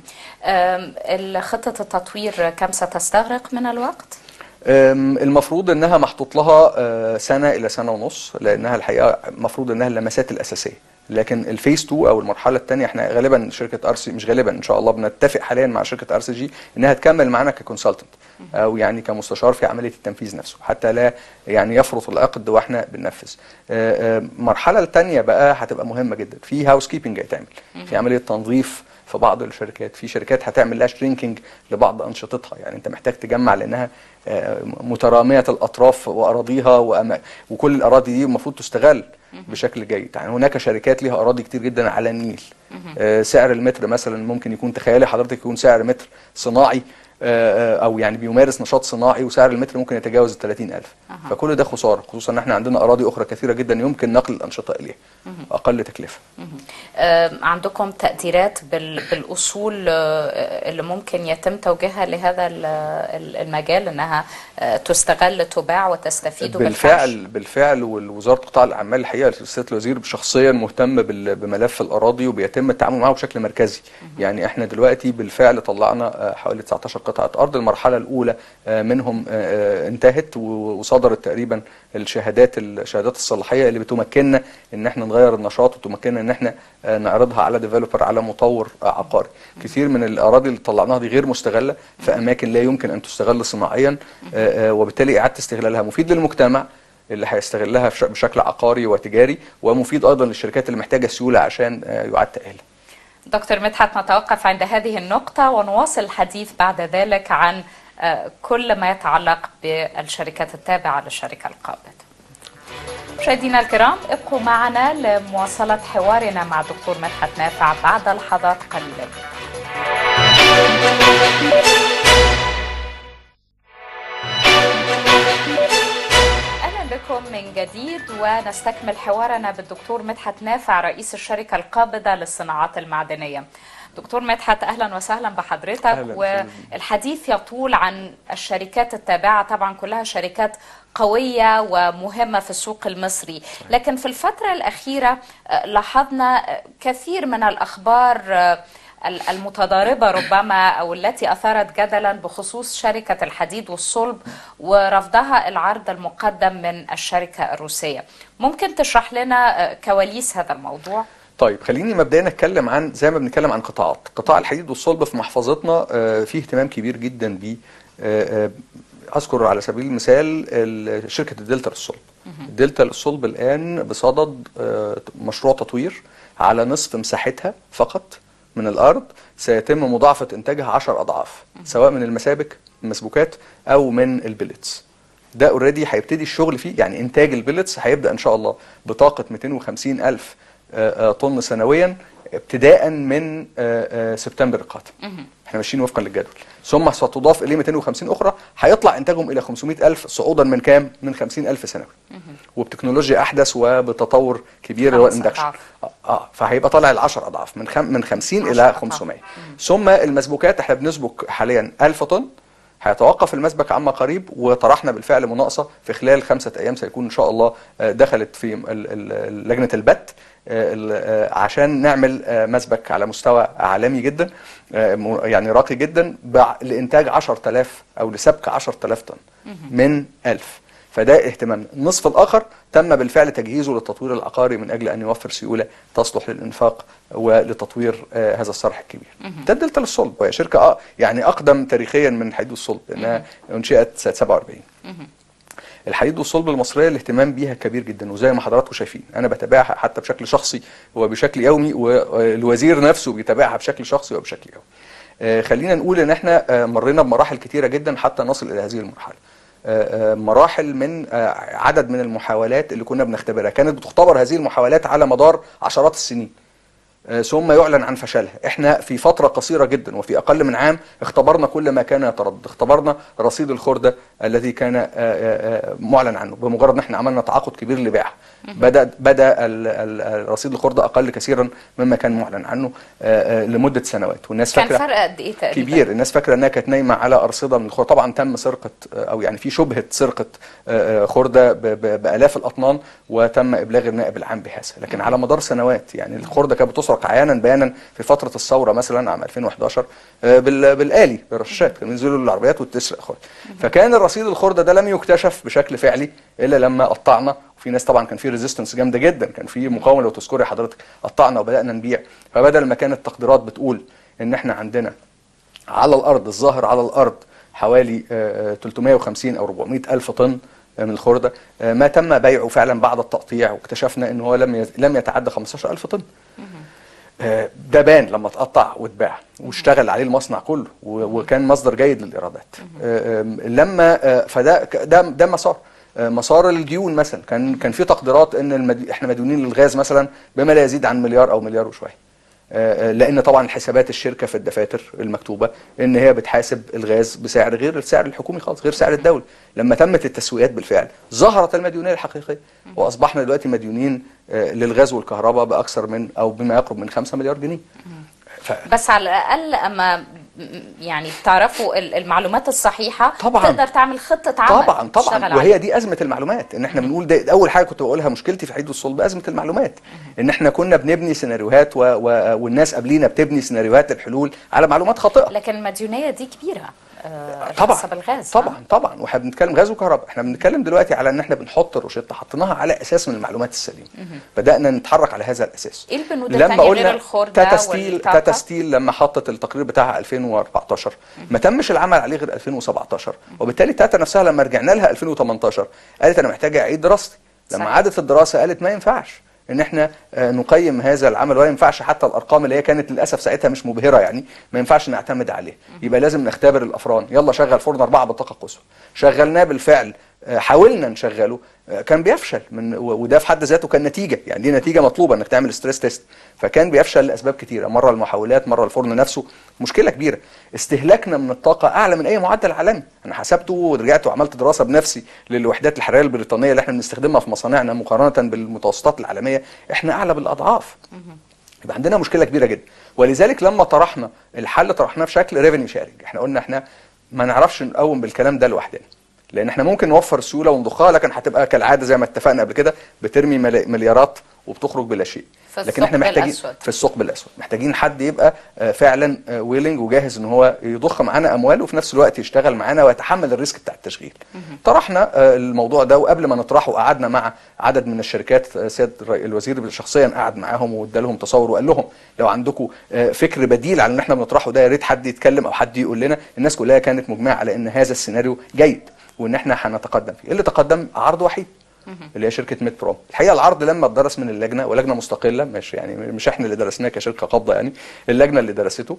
خطه التطوير كم ستستغرق من الوقت المفروض انها محطوط لها سنه الى سنه ونص لانها الحقيقه المفروض انها اللمسات الاساسيه لكن الفيس 2 او المرحله الثانيه احنا غالبا شركه ار سي مش غالبا ان شاء الله بنتفق حاليا مع شركه ار سي جي انها تكمل معانا ككونسلتنت او يعني كمستشار في عمليه التنفيذ نفسه حتى لا يعني يفرط العقد واحنا بننفذ المرحله الثانيه بقى هتبقى مهمه جدا في هاوس كيبنج هيتعمل في عمليه تنظيف في بعض الشركات في شركات هتعمل لها شرينكينج لبعض انشطتها يعني انت محتاج تجمع لانها متراميه الاطراف واراضيها وكل الاراضي دي المفروض تستغل بشكل جيد يعني هناك شركات ليها اراضي كتير جدا على النيل سعر المتر مثلا ممكن يكون تخيلي حضرتك يكون سعر متر صناعي او يعني بيمارس نشاط صناعي وسعر المتر ممكن يتجاوز ال 30000 أه. فكل ده خساره خصوصا ان احنا عندنا اراضي اخرى كثيره جدا يمكن نقل الانشطه اليها اقل تكلفه أه عندكم تقديرات بالاصول اللي ممكن يتم توجيهها لهذا المجال انها تستغل تباع وتستفيد بالفعل بالفعل ووزاره قطاع الاعمال الحقيقه سياده الوزير شخصيا مهتم بملف الاراضي وبيتم التعامل معه بشكل مركزي يعني احنا دلوقتي بالفعل طلعنا حوالي 19 قطعه ارض المرحله الاولى منهم انتهت وصدرت تقريبا الشهادات الشهادات الصلاحيه اللي بتمكننا ان احنا نغير النشاط وتمكننا ان احنا نعرضها على ديفلوبر على مطور عقاري كثير من الاراضي اللي طلعناها دي غير مستغله في اماكن لا يمكن ان تستغل صناعيا وبالتالي اعاده استغلالها مفيد للمجتمع اللي هيستغلها بشكل عقاري وتجاري ومفيد ايضا للشركات اللي محتاجه سيوله عشان يعاد تاهيلها دكتور مدحت نتوقف عند هذه النقطة ونواصل الحديث بعد ذلك عن كل ما يتعلق بالشركات التابعة للشركة القابضة مشاهدينا الكرام ابقوا معنا لمواصلة حوارنا مع دكتور مدحت نافع بعد لحظات قليلة بكم من جديد ونستكمل حوارنا بالدكتور مدحت نافع رئيس الشركة القابضة للصناعات المعدنية دكتور مدحت أهلا وسهلا بحضرتك أهلاً وسهلاً. والحديث يطول عن الشركات التابعة طبعا كلها شركات قوية ومهمة في السوق المصري لكن في الفترة الأخيرة آه، لاحظنا آه، كثير من الأخبار آه، المتضاربة ربما أو التي أثارت جدلا بخصوص شركة الحديد والصلب ورفضها العرض المقدم من الشركة الروسية ممكن تشرح لنا آه، كواليس هذا الموضوع؟ طيب خليني مبدئيا نتكلم عن زي ما بنتكلم عن قطاعات قطاع الحديد والصلب في محفظتنا آه، فيه اهتمام كبير جدا بيه آه، آه، اذكر على سبيل المثال ال- شركه الدلتا للصلب الدلتا للصلب الان بصدد آه، مشروع تطوير على نصف مساحتها فقط من الارض سيتم مضاعفه انتاجها 10 اضعاف سواء من المسابك المسبوكات او من البلتس ده اوريدي هيبتدي الشغل فيه يعني انتاج البلتس هيبدا ان شاء الله بطاقه 250 الف آه، آه، طن سنويا ابتداء من آه، آه، سبتمبر القادم احنا ماشيين وفقا للجدول ثم ستضاف اليه 250 اخرى هيطلع انتاجهم الى 500 الف صعودا من كام من 50 الف سنوي وبتكنولوجيا احدث وبتطور كبير اللي هو خمس الاندكشن أضعاف. اه آه، فهيبقى طالع ال 10 اضعاف من خم من 50 10 الى أضعاف. 500 ثم المسبوكات احنا بنسبك حاليا 1000 طن هيتوقف المسبك عما قريب وطرحنا بالفعل مناقصه في خلال خمسه ايام سيكون ان شاء الله آه، دخلت في ال- ال- لجنه البت آه، ال- آه، عشان نعمل آه، مسبك على مستوى عالمي جدا آه، م- يعني راقي جدا بع- لانتاج 10000 او لسبك 10000 طن من 1000 فده اهتمامنا النصف الاخر تم بالفعل تجهيزه للتطوير العقاري من اجل ان يوفر سيوله تصلح للانفاق ولتطوير آه هذا الصرح الكبير ده الدلتا للصلب وهي شركه آه يعني اقدم تاريخيا من حديد الصلب لانها انشئت سنه 47 الحديد والصلب المصريه الاهتمام بيها كبير جدا وزي ما حضراتكم شايفين انا بتابعها حتى بشكل شخصي وبشكل يومي والوزير نفسه بيتابعها بشكل شخصي وبشكل يومي آه، خلينا نقول ان احنا آه، مرينا بمراحل كتيره جدا حتى نصل الى هذه المرحله آه، آه، مراحل من آه، عدد من المحاولات اللي كنا بنختبرها كانت بتختبر هذه المحاولات على مدار عشرات السنين آه، ثم يعلن عن فشلها احنا في فترة قصيرة جدا وفي أقل من عام اختبرنا كل ما كان يتردد اختبرنا رصيد الخردة الذي كان آه، آه، آه، معلن عنه بمجرد ان احنا عملنا تعاقد كبير لبيعها بدأ بدأ ال- ال- ال- رصيد الخردة أقل كثيرا مما كان معلن عنه آه، آه، لمدة سنوات والناس كان فاكرة فرق قد إيه تقريبا؟ كبير الناس فاكره انها كانت نايمه على ارصده من الخردة طبعا تم سرقه او يعني في شبهه سرقه آه، آه، خرده ب- ب- بالاف الاطنان وتم ابلاغ النائب العام بهذا لكن على مدار سنوات يعني الخرده كانت بتسرق عيانا بيانا في فتره الثوره مثلا عام 2011 آه، بال- بالالي بالرشاشات كانوا ينزلوا العربيات وتسرق خرده فكان الرصيد الخرده ده لم يكتشف بشكل فعلي الا لما قطعنا وفي ناس طبعا كان في ريزيستنس جامده جدا كان في مقاومه لو تذكري حضرتك قطعنا وبدانا نبيع فبدل ما كانت التقديرات بتقول ان احنا عندنا على الارض الظاهر على الارض حوالي آه، آه، 350 او 400 الف طن آه، من الخرده آه، ما تم بيعه فعلا بعد التقطيع واكتشفنا ان هو لم يز- لم يتعدى 15 الف طن آه، ده بان لما اتقطع واتباع واشتغل عليه المصنع كله و- وكان مصدر جيد للايرادات آه، آم، لما آه، فده ك- ده ده مسار آه، مسار الديون مثلا كان كان في تقديرات ان المد... احنا مديونين للغاز مثلا بما لا يزيد عن مليار او مليار وشويه آه، آه، لان طبعا حسابات الشركه في الدفاتر المكتوبه ان هي بتحاسب الغاز بسعر غير السعر الحكومي خالص غير سعر الدوله لما تمت التسويات بالفعل ظهرت المديونيه الحقيقيه واصبحنا دلوقتي مديونين آه، للغاز والكهرباء باكثر من او بما يقرب من 5 مليار جنيه ف... بس على الأقل أما يعني تعرفوا ال- المعلومات الصحيحة طبعاً. تقدر تعمل خطة عمل طبعا تشتغل طبعا عليها. وهي دي ازمه المعلومات ان احنا بنقول ده اول حاجه كنت بقولها مشكلتي في حديد الصلب ازمه المعلومات ان احنا كنا بنبني سيناريوهات و... و... والناس قبلينا بتبني سيناريوهات الحلول على معلومات خاطئه لكن المديونية دي كبيرة آه، طبعا حسب الغاز طبعا طبعا واحنا بنتكلم غاز وكهرباء احنا بنتكلم دلوقتي على ان احنا بنحط الروشته حطيناها على اساس من المعلومات السليمه بدانا نتحرك على هذا الاساس إيه البنود لما التانية غير قلنا الخردة تاتا ستيل والطاقة؟ تاتا ستيل لما حطت التقرير بتاعها 2014 ما تمش العمل عليه غير 2017 وبالتالي تاتا نفسها لما رجعنا لها 2018 قالت انا محتاجه اعيد دراستي لما صحيح. عادت الدراسه قالت ما ينفعش ان احنا آه، نقيم هذا العمل ولا ينفعش حتى الارقام اللي هي كانت للاسف ساعتها مش مبهره يعني ما ينفعش نعتمد عليه يبقى لازم نختبر الافران يلا شغل فرن اربعه بالطاقه القصوى شغلناه بالفعل آه، حاولنا نشغله آه، كان بيفشل من و- وده في حد ذاته كان نتيجه يعني دي نتيجه مطلوبه انك تعمل ستريس تيست فكان بيفشل لاسباب كتيره مره المحاولات مره الفرن نفسه مشكله كبيره استهلاكنا من الطاقه اعلى من اي معدل عالمي انا حسبته ورجعت وعملت دراسه بنفسي للوحدات الحراريه البريطانيه اللي احنا بنستخدمها في مصانعنا مقارنه بالمتوسطات العالميه احنا اعلى بالاضعاف يبقى عندنا مشكله كبيره جدا ولذلك لما طرحنا الحل طرحناه في شكل ريفينيو شيرنج احنا قلنا احنا ما نعرفش نقوم بالكلام ده لوحدنا لان احنا ممكن نوفر السيوله ونضخها لكن هتبقى كالعاده زي ما اتفقنا قبل كده بترمي ملا- مليارات وبتخرج بلا شيء في لكن احنا الثقب محتاجين الأسود. في الثقب الاسود محتاجين حد يبقى آه، فعلا ويلنج وجاهز ان هو يضخ معانا اموال وفي نفس الوقت يشتغل معانا ويتحمل الريسك بتاع التشغيل طرحنا آه، الموضوع ده وقبل ما نطرحه قعدنا مع عدد من الشركات آه، سياده الرئي- الوزير شخصيا قعد معاهم وادى لهم تصور وقال لهم لو عندكم آه، فكر بديل على ان احنا بنطرحه ده يا ريت حد يتكلم او حد يقول لنا الناس كلها كانت مجمعه على ان هذا السيناريو جيد وان احنا هنتقدم فيه اللي تقدم عرض وحيد اللي هي شركه ميد برو الحقيقه العرض لما اتدرس من اللجنه ولجنه مستقله مش يعني مش احنا اللي درسناه كشركه قابضه يعني اللجنه اللي درسته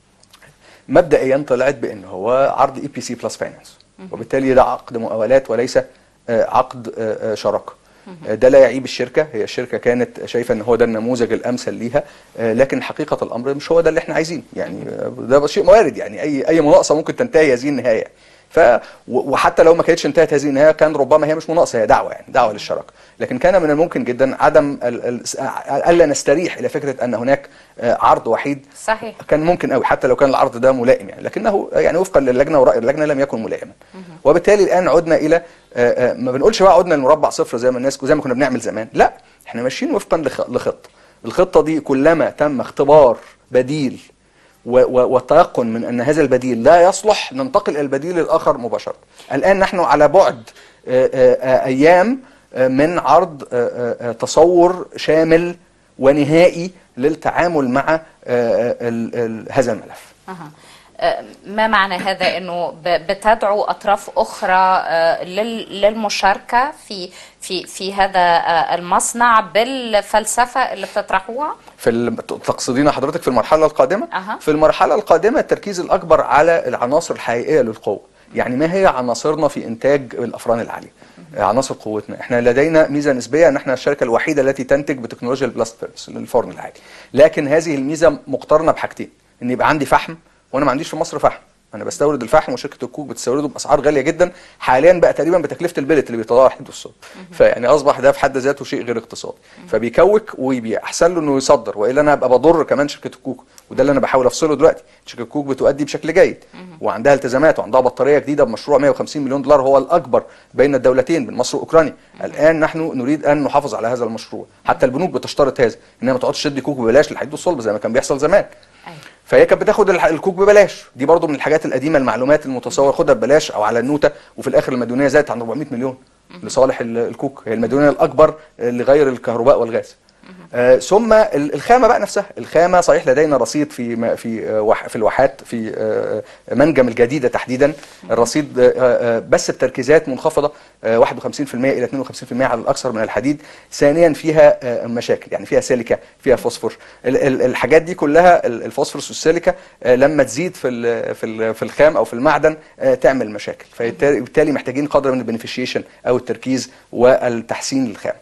مبدئيا طلعت بان هو عرض اي بي سي بلس فاينانس وبالتالي ده عقد مقاولات وليس آه، عقد آه، آه، شراكه آه، ده لا يعيب الشركه هي الشركه كانت شايفه ان هو ده النموذج الامثل ليها آه، لكن حقيقه الامر مش هو ده اللي احنا عايزينه يعني آه، ده شيء وارد يعني اي اي مناقصه ممكن تنتهي هذه النهايه ف و- وحتى لو ما كانتش انتهت هذه النهايه كان ربما هي مش مناقصه هي دعوه يعني دعوه للشراكه لكن كان من الممكن جدا عدم ال- ال- الا نستريح الى فكره ان هناك آه، عرض وحيد صحيح كان ممكن قوي حتى لو كان العرض ده ملائم يعني لكنه يعني وفقا للجنه وراي اللجنه لم يكن ملائما وبالتالي الان عدنا الى آه، آه، ما بنقولش بقى عدنا لمربع صفر زي ما الناس زي ما كنا بنعمل زمان لا احنا ماشيين وفقا لخ- لخطه الخطه دي كلما تم اختبار بديل و- و- والتيقن من ان هذا البديل لا يصلح ننتقل الى البديل الاخر مباشره الان نحن على بعد آه، آه، آه، ايام آه، من عرض آه، آه، آه، تصور شامل ونهائي للتعامل مع آه، آه، ال- ال- هذا الملف أها. آه، ما معنى هذا انه ب- بتدعو اطراف اخرى آه، لل- للمشاركه في في في هذا آه، المصنع بالفلسفه اللي بتطرحوها؟ في الم- تقصدين حضرتك في المرحله القادمه أها. في المرحله القادمه التركيز الاكبر على العناصر الحقيقيه للقوه يعني ما هي عناصرنا في انتاج الافران العاليه عناصر قوتنا احنا لدينا ميزه نسبيه ان احنا الشركه الوحيده التي تنتج بتكنولوجيا البلاست فيرنس الفرن العالي لكن هذه الميزه مقترنه بحاجتين ان يبقى عندي فحم وانا ما عنديش في مصر فحم انا بستورد الفحم وشركه الكوك بتستورده باسعار غاليه جدا حاليا بقى تقريبا بتكلفه البلت اللي بيطلعها وحيد الصوت فيعني اصبح ده في حد ذاته شيء غير اقتصادي فبيكوك ويبيع احسن له انه يصدر والا انا ابقى بضر كمان شركه الكوك وده اللي انا بحاول افصله دلوقتي شركه الكوك بتؤدي بشكل جيد وعندها التزامات وعندها بطاريه جديده بمشروع 150 مليون دولار هو الاكبر بين الدولتين بين مصر واوكرانيا الان نحن نريد ان نحافظ على هذا المشروع حتى البنوك بتشترط هذا انها ما تقعدش تدي كوك ببلاش للحديد والصلب زي ما كان بيحصل زمان أيوة. فهي كانت بتاخد الح- الكوك ببلاش دي برضو من الحاجات القديمه المعلومات المتصور خدها ببلاش او على النوته وفي الاخر المديونيه زادت عن 400 مليون لصالح ال- الكوك هي المديونيه الاكبر لغير الكهرباء والغاز آه ثم ال- الخامه بقى نفسها الخامه صحيح لدينا رصيد في م- في آه، وح- في الواحات في آه، منجم الجديده تحديدا الرصيد آه، آه، بس بتركيزات منخفضه آه، 51% الى 52% على الاكثر من الحديد ثانيا فيها آه، مشاكل يعني فيها سيليكا فيها فوسفور ال- ال- الحاجات دي كلها ال- الفوسفورس والسيليكا آه، لما تزيد في ال- في ال- في الخام او في المعدن آه، تعمل مشاكل فبالتالي محتاجين قدر من البنفيشيشن او التركيز والتحسين للخام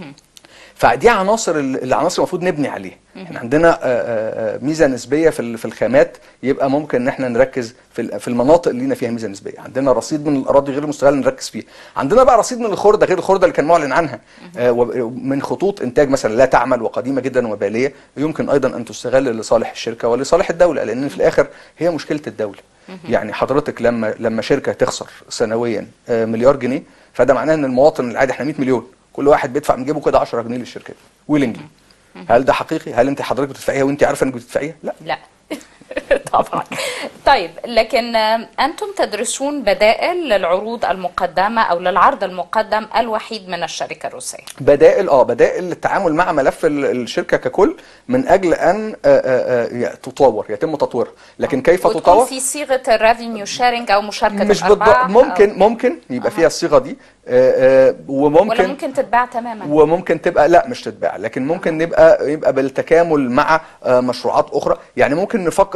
فدي عناصر ال- العناصر المفروض نبني عليها احنا عندنا آه، آه، آه، ميزه نسبيه في ال- في الخامات يبقى ممكن ان احنا نركز في ال- في المناطق اللي لينا فيها ميزه نسبيه عندنا رصيد من الاراضي غير المستغله نركز فيها عندنا بقى رصيد من الخرده غير الخرده اللي كان معلن عنها آه، وب- من خطوط انتاج مثلا لا تعمل وقديمه جدا وباليه يمكن ايضا ان تستغل لصالح الشركه ولصالح الدوله لان في الاخر هي مشكله الدوله يعني حضرتك لما لما شركه تخسر سنويا آه، مليار جنيه فده معناه ان المواطن العادي احنا 100 مليون كل واحد بيدفع من جيبه كده 10 جنيه للشركه ويلنجلي هل ده حقيقي هل انت حضرتك بتدفعيها وانت عارفه انك بتدفعيها لا لا طبعا طيب لكن آه، انتم تدرسون بدائل للعروض المقدمه او للعرض المقدم الوحيد من الشركه الروسيه بدائل اه بدائل للتعامل مع ملف ال- الشركه ككل من اجل ان آه، آه، آه، تطور يتم تطويرها لكن كيف وتكون تطور في صيغه الريفينيو شيرنج او مشاركه مش الارباح بالضبط ممكن ممكن يبقى فيها الصيغه دي آه، آه، ولا وممكن ممكن تتباع تماما وممكن تبقى لا مش تتباع لكن ممكن نبقى يبقى بالتكامل مع آه، مشروعات اخرى يعني ممكن نفكر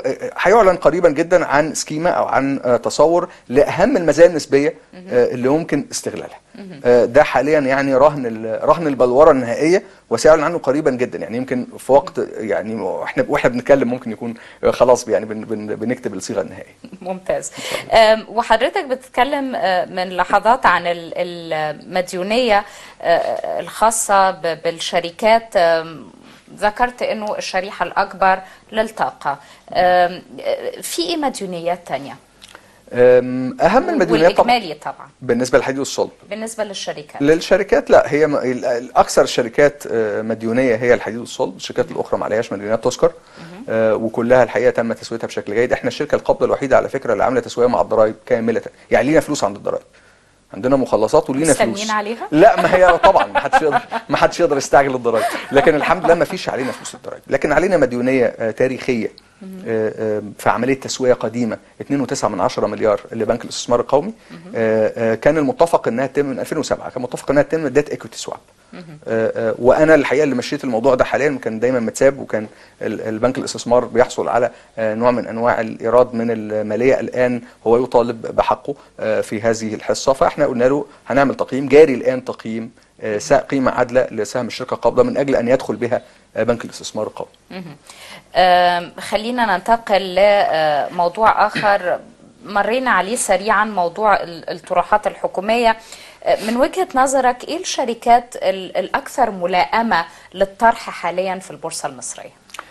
هيعلن قريبا جدا عن سكيما او عن آه، تصور لاهم المزايا النسبيه آه، اللي ممكن استغلالها آه، ده حاليا يعني رهن ال- رهن البلوره النهائيه وسيعلن عنه قريبا جدا يعني يمكن في وقت يعني احنا واحنا بنتكلم ممكن يكون آه، خلاص يعني بن بن بنكتب الصيغه النهائيه ممتاز أم، وحضرتك بتتكلم أه، من لحظات عن ال- المديونية أه، الخاصة ب- بالشركات أم، ذكرت انه الشريحة الاكبر للطاقة أم، في ايه مديونيات تانية أم، اهم المديونيات طبعا والاجمالي طبعا بالنسبه للحديد والصلب بالنسبة للشركات للشركات لا هي م- ال- ال- اكثر الشركات آه، مديونيه هي الحديد والصلب الشركات الاخرى ما عليهاش مديونيات تذكر آه، وكلها الحقيقه تم تسويتها بشكل جيد احنا الشركه القابضه الوحيده على فكره اللي عامله تسويه مع الضرائب كامله يعني لينا فلوس عند الضرائب عندنا مخلصات ولينا فلوس مستنيين عليها؟ لا ما هي طبعا ما حدش يقدر ما حدش يقدر يستعجل الضرائب لكن الحمد لله ما فيش علينا فلوس الضرائب لكن علينا مديونيه آه، تاريخيه آه، آه، في عمليه تسويه قديمه 2.9 من 10 مليار لبنك الاستثمار القومي آه، آه، كان المتفق انها تتم من 2007 كان متفق انها تتم ديت ايكويتي سواب وانا الحقيقه اللي مشيت الموضوع ده حاليا كان دايما متساب وكان ال- البنك الاستثمار بيحصل على آه، نوع من انواع الايراد من الماليه الان هو يطالب بحقه آه، في هذه الحصه فاحنا قلنا له هنعمل تقييم جاري الان تقييم آه، سا- قيمه عادله لسهم الشركه القابضه من اجل ان يدخل بها آه، بنك الاستثمار القومي أم، خلينا ننتقل لموضوع آخر مرينا عليه سريعا موضوع ال- الطروحات الحكومية أه، من وجهة نظرك إيه الشركات ال- الأكثر ملائمة للطرح حاليا في البورصة المصرية؟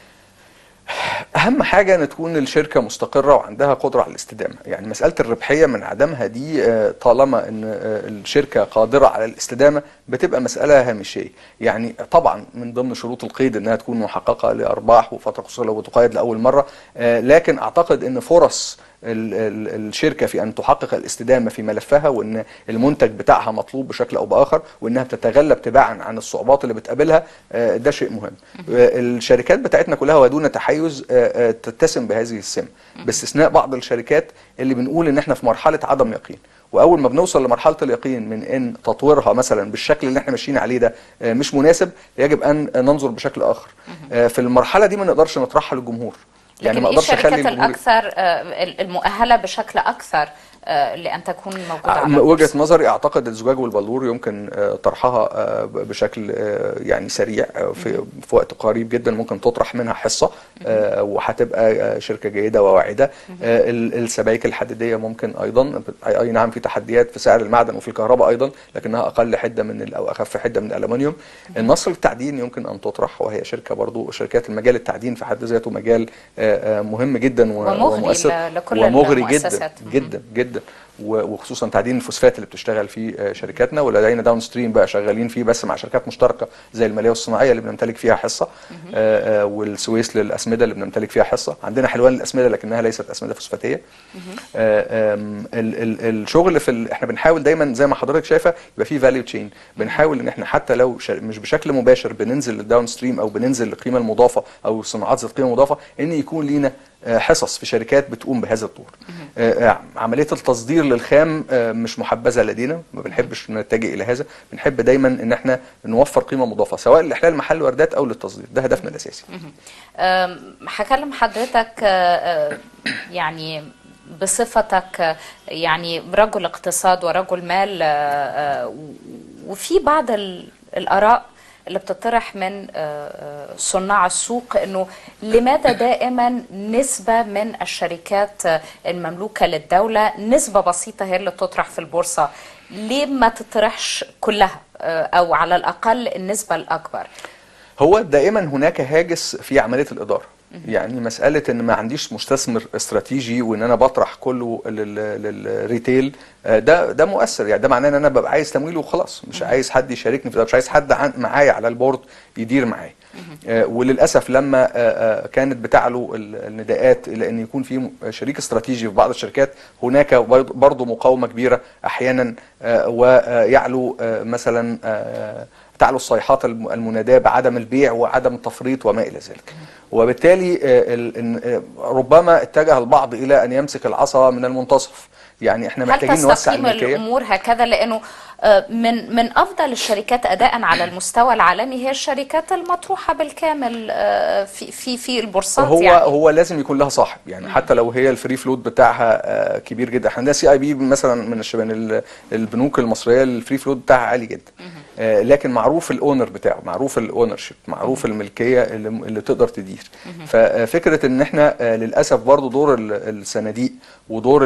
اهم حاجه ان تكون الشركه مستقره وعندها قدره على الاستدامه يعني مساله الربحيه من عدمها دي آه، طالما ان آه، الشركه قادره على الاستدامه بتبقى مساله هامشيه يعني طبعا من ضمن شروط القيد انها تكون محققه لارباح وفتره خصوصا لو بتقيد لاول مره آه، لكن اعتقد ان فرص ال- ال- الشركه في ان تحقق الاستدامه في ملفها وان المنتج بتاعها مطلوب بشكل او باخر وانها بتتغلب تباعا عن الصعوبات اللي بتقابلها آه، ده شيء مهم آه، الشركات بتاعتنا كلها ودون تحيز آه، آه، تتسم بهذه السمه باستثناء بعض الشركات اللي بنقول ان احنا في مرحله عدم يقين واول ما بنوصل لمرحله اليقين من ان تطويرها مثلا بالشكل اللي احنا ماشيين عليه ده آه، مش مناسب يجب ان ننظر بشكل اخر آه، في المرحله دي ما نقدرش نطرحها للجمهور لكن ما إيه اقدرش اخلي الشركات الجمهور الأكثر أه، المؤهلة بشكل أكثر أه، لأن تكون موجودة على وجهة البورصة؟ نظري اعتقد الزجاج والبلور يمكن آه، طرحها آه، ب- بشكل آه، يعني سريع آه، في في وقت قريب جدا ممكن تطرح منها حصة آه، وهتبقى آه، شركة جيدة وواعدة آه، ال- السبائك الحديدية ممكن ايضا اي أي نعم في تحديات في سعر المعدن وفي الكهرباء ايضا لكنها اقل حدة من ال- او اخف حدة من الالومنيوم النصر التعدين يمكن ان تطرح وهي شركة برضو شركات المجال التعدين في حد ذاته مجال آه، آه، مهم جدا و- ومغري ومؤثر ل- لكل ومغري جدا المؤسسات. جدا جدا و- وخصوصا تعدين الفوسفات اللي بتشتغل فيه آه، شركاتنا ولدينا داون ستريم بقى شغالين فيه بس مع شركات مشتركه زي الماليه والصناعيه اللي بنمتلك فيها حصه آه، آه، والسويس للاسمده اللي بنمتلك فيها حصه عندنا حلوان للاسمده لكنها ليست اسمده فوسفاتيه آه، آم، ال- ال- الشغل في ال- احنا بنحاول دايما زي ما حضرتك شايفه يبقى في فاليو تشين بنحاول ان احنا حتى لو ش- مش بشكل مباشر بننزل للداون ستريم او بننزل للقيمه المضافه او صناعات ذات قيمه مضافه ان يكون لينا آه، حصص في شركات بتقوم بهذا الدور آه، آه، عمليه التصدير للخام آه، مش محبذه لدينا ما بنحبش نتجه الى هذا بنحب دايما ان احنا نوفر قيمه مضافه سواء لاحلال محل واردات او للتصدير ده هدفنا الاساسي أم، هكلم حضرتك أه، أه، يعني بصفتك أه، يعني رجل اقتصاد ورجل مال أه، أه، وفي بعض ال- الآراء اللي بتطرح من أه، أه، صناع السوق انه لماذا دائما نسبة من الشركات أه، المملوكة للدولة نسبة بسيطة هي اللي تطرح في البورصة ليه ما تطرحش كلها أه، او على الاقل النسبة الاكبر هو دائما هناك هاجس في عمليه الاداره يعني مساله ان ما عنديش مستثمر استراتيجي وان انا بطرح كله لل- للريتيل آه، ده ده مؤثر يعني ده معناه ان انا ببقى عايز تمويل وخلاص مش عايز حد يشاركني في ده مش عايز حد عن- معايا على البورد يدير معايا آه، وللاسف لما آه، آه، كانت بتعلو ال- النداءات الى ان يكون في م- شريك استراتيجي في بعض الشركات هناك برض- برضه مقاومه كبيره احيانا آه، ويعلو آه، مثلا آه، تعلو الصيحات الم- المناداه بعدم البيع وعدم التفريط وما الى ذلك وبالتالي آه، ال- إن- آه، ربما اتجه البعض الى ان يمسك العصا من المنتصف يعني احنا هل محتاجين نوسع تستقيم الملكيه الامور هكذا لانه آه، من من افضل الشركات اداء على المستوى العالمي هي الشركات المطروحه بالكامل آه، في في في البورصات هو يعني هو لازم يكون لها صاحب يعني حتى لو هي الفري فلوت بتاعها آه، كبير جدا احنا عندنا سي اي بي مثلا من الش- من ال- البنوك المصريه الفري فلوت بتاعها عالي جدا آه، لكن معروف الاونر بتاعه معروف الاونر شيب معروف الملكيه اللي, اللي تقدر تدير ففكره ان احنا آه، للاسف برضو دور ال- الصناديق ودور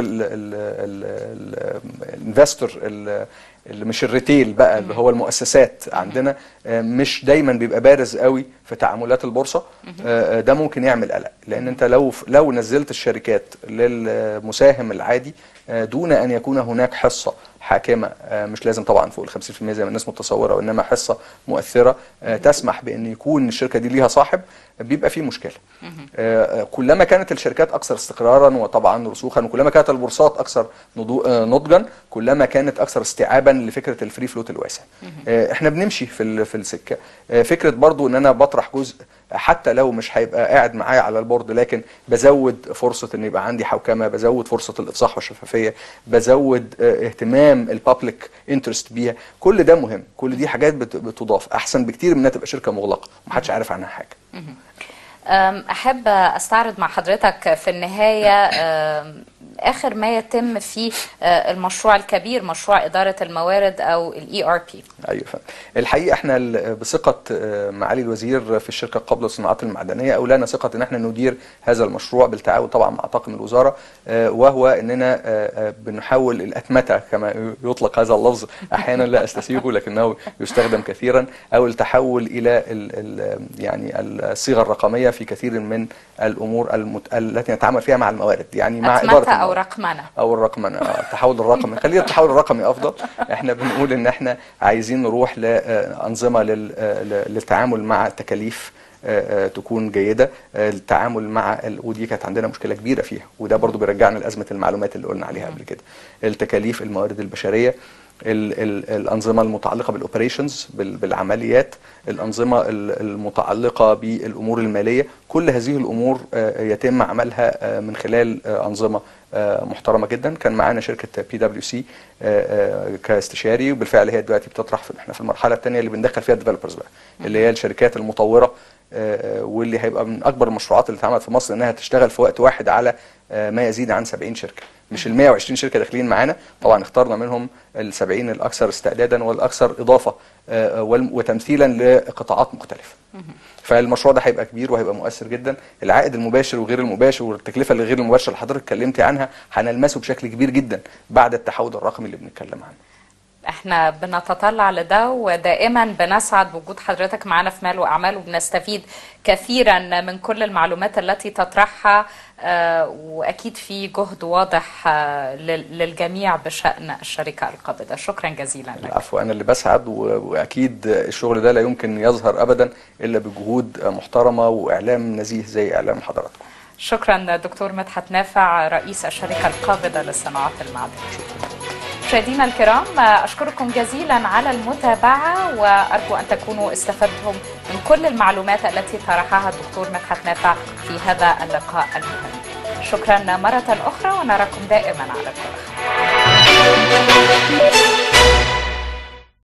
الانفستور اللي مش الريتيل بقى اللي هو المؤسسات عندنا آه، مش دايما بيبقى بارز قوي في تعاملات البورصه آه، آه، ده ممكن يعمل قلق لان انت لو لو نزلت الشركات للمساهم العادي آه، دون ان يكون هناك حصه حاكمه آه، مش لازم طبعا فوق ال 50% زي ما الناس متصوره وانما حصه مؤثره آه، تسمح بان يكون الشركه دي ليها صاحب بيبقى فيه مشكله آه، آه، كلما كانت الشركات اكثر استقرارا وطبعا رسوخا وكلما كانت البورصات اكثر نضو- آه، نضجا كلما كانت اكثر استيعابا لفكره الفري فلوت الواسع آه، احنا بنمشي في ال- في السكه آه، فكره برضو ان انا بطرح جزء حتى لو مش هيبقى قاعد معايا على البورد لكن بزود فرصه ان يبقى عندي حوكمه بزود فرصه الافصاح والشفافيه بزود آه، اهتمام البابليك انترست بيها كل ده مهم كل دي حاجات بت- بتضاف احسن بكتير من انها تبقى شركه مغلقه ومحدش عارف عنها حاجه أم، أحب أستعرض مع حضرتك في النهاية أم، آخر ما يتم في أه، المشروع الكبير مشروع إدارة الموارد أو ال ERP ايوه فندم الحقيقه احنا ال- بثقه آه، معالي الوزير في الشركه قبل الصناعات المعدنيه اولانا ثقه ان احنا ندير هذا المشروع بالتعاون طبعا مع طاقم الوزاره آه، وهو اننا آه، آه، بنحاول الاتمته كما يطلق هذا اللفظ احيانا لا استسيغه لكنه يستخدم كثيرا او التحول الى ال ال يعني الصيغه الرقميه في كثير من الامور المت... التي نتعامل فيها مع الموارد يعني مع أتمتة اداره أو الموارد. رقمنة او الرقمنه آه، التحول الرقمي خلينا التحول الرقمي افضل احنا بنقول ان احنا عايزين نروح لانظمه لل- آه، ل- للتعامل مع التكاليف آه، آه، تكون جيده آه، التعامل مع ال- ودي كانت عندنا مشكله كبيره فيها وده برضو بيرجعنا لازمه المعلومات اللي قلنا عليها قبل كده التكاليف الموارد البشريه ال ال الانظمه المتعلقه بالاوبريشنز بالعمليات الانظمه ال- المتعلقه بالامور الماليه كل هذه الامور آه، يتم عملها آه، من خلال آه، انظمه آه، محترمه جدا كان معانا شركه بي دبليو سي كاستشاري وبالفعل هي دلوقتي بتطرح في احنا في المرحله الثانيه اللي بندخل فيها الديفلوبرز بقى اللي هي الشركات المطوره آه، آه، واللي هيبقى من اكبر المشروعات اللي اتعملت في مصر انها تشتغل في وقت واحد على آه، ما يزيد عن 70 شركه مش ال 120 شركه داخلين معانا طبعا اخترنا منهم ال 70 الاكثر استعدادا والاكثر اضافه آه، والم- وتمثيلا لقطاعات مختلفه فالمشروع ده هيبقى كبير وهيبقى مؤثر جدا العائد المباشر وغير المباشر والتكلفه اللي غير المباشره اللي حضرتك اتكلمتي عنها هنلمسه بشكل كبير جدا بعد التحول الرقمي اللي بنتكلم عنه احنا بنتطلع لده ودائما بنسعد بوجود حضرتك معنا في مال واعمال وبنستفيد كثيرا من كل المعلومات التي تطرحها آه، واكيد في جهد واضح آه، لل- للجميع بشان الشركه القابضه شكرا جزيلا لك العفو انا اللي بسعد و- واكيد الشغل ده لا يمكن يظهر ابدا الا بجهود محترمه واعلام نزيه زي اعلام حضراتكم شكرا دكتور مدحت نافع رئيس الشركه القابضه للصناعات المعدنيه مشاهدينا الكرام أشكركم جزيلا على المتابعة وأرجو أن تكونوا استفدتم من كل المعلومات التي طرحها الدكتور مدحت نافع في هذا اللقاء المهم شكرا مرة أخرى ونراكم دائما على كل خير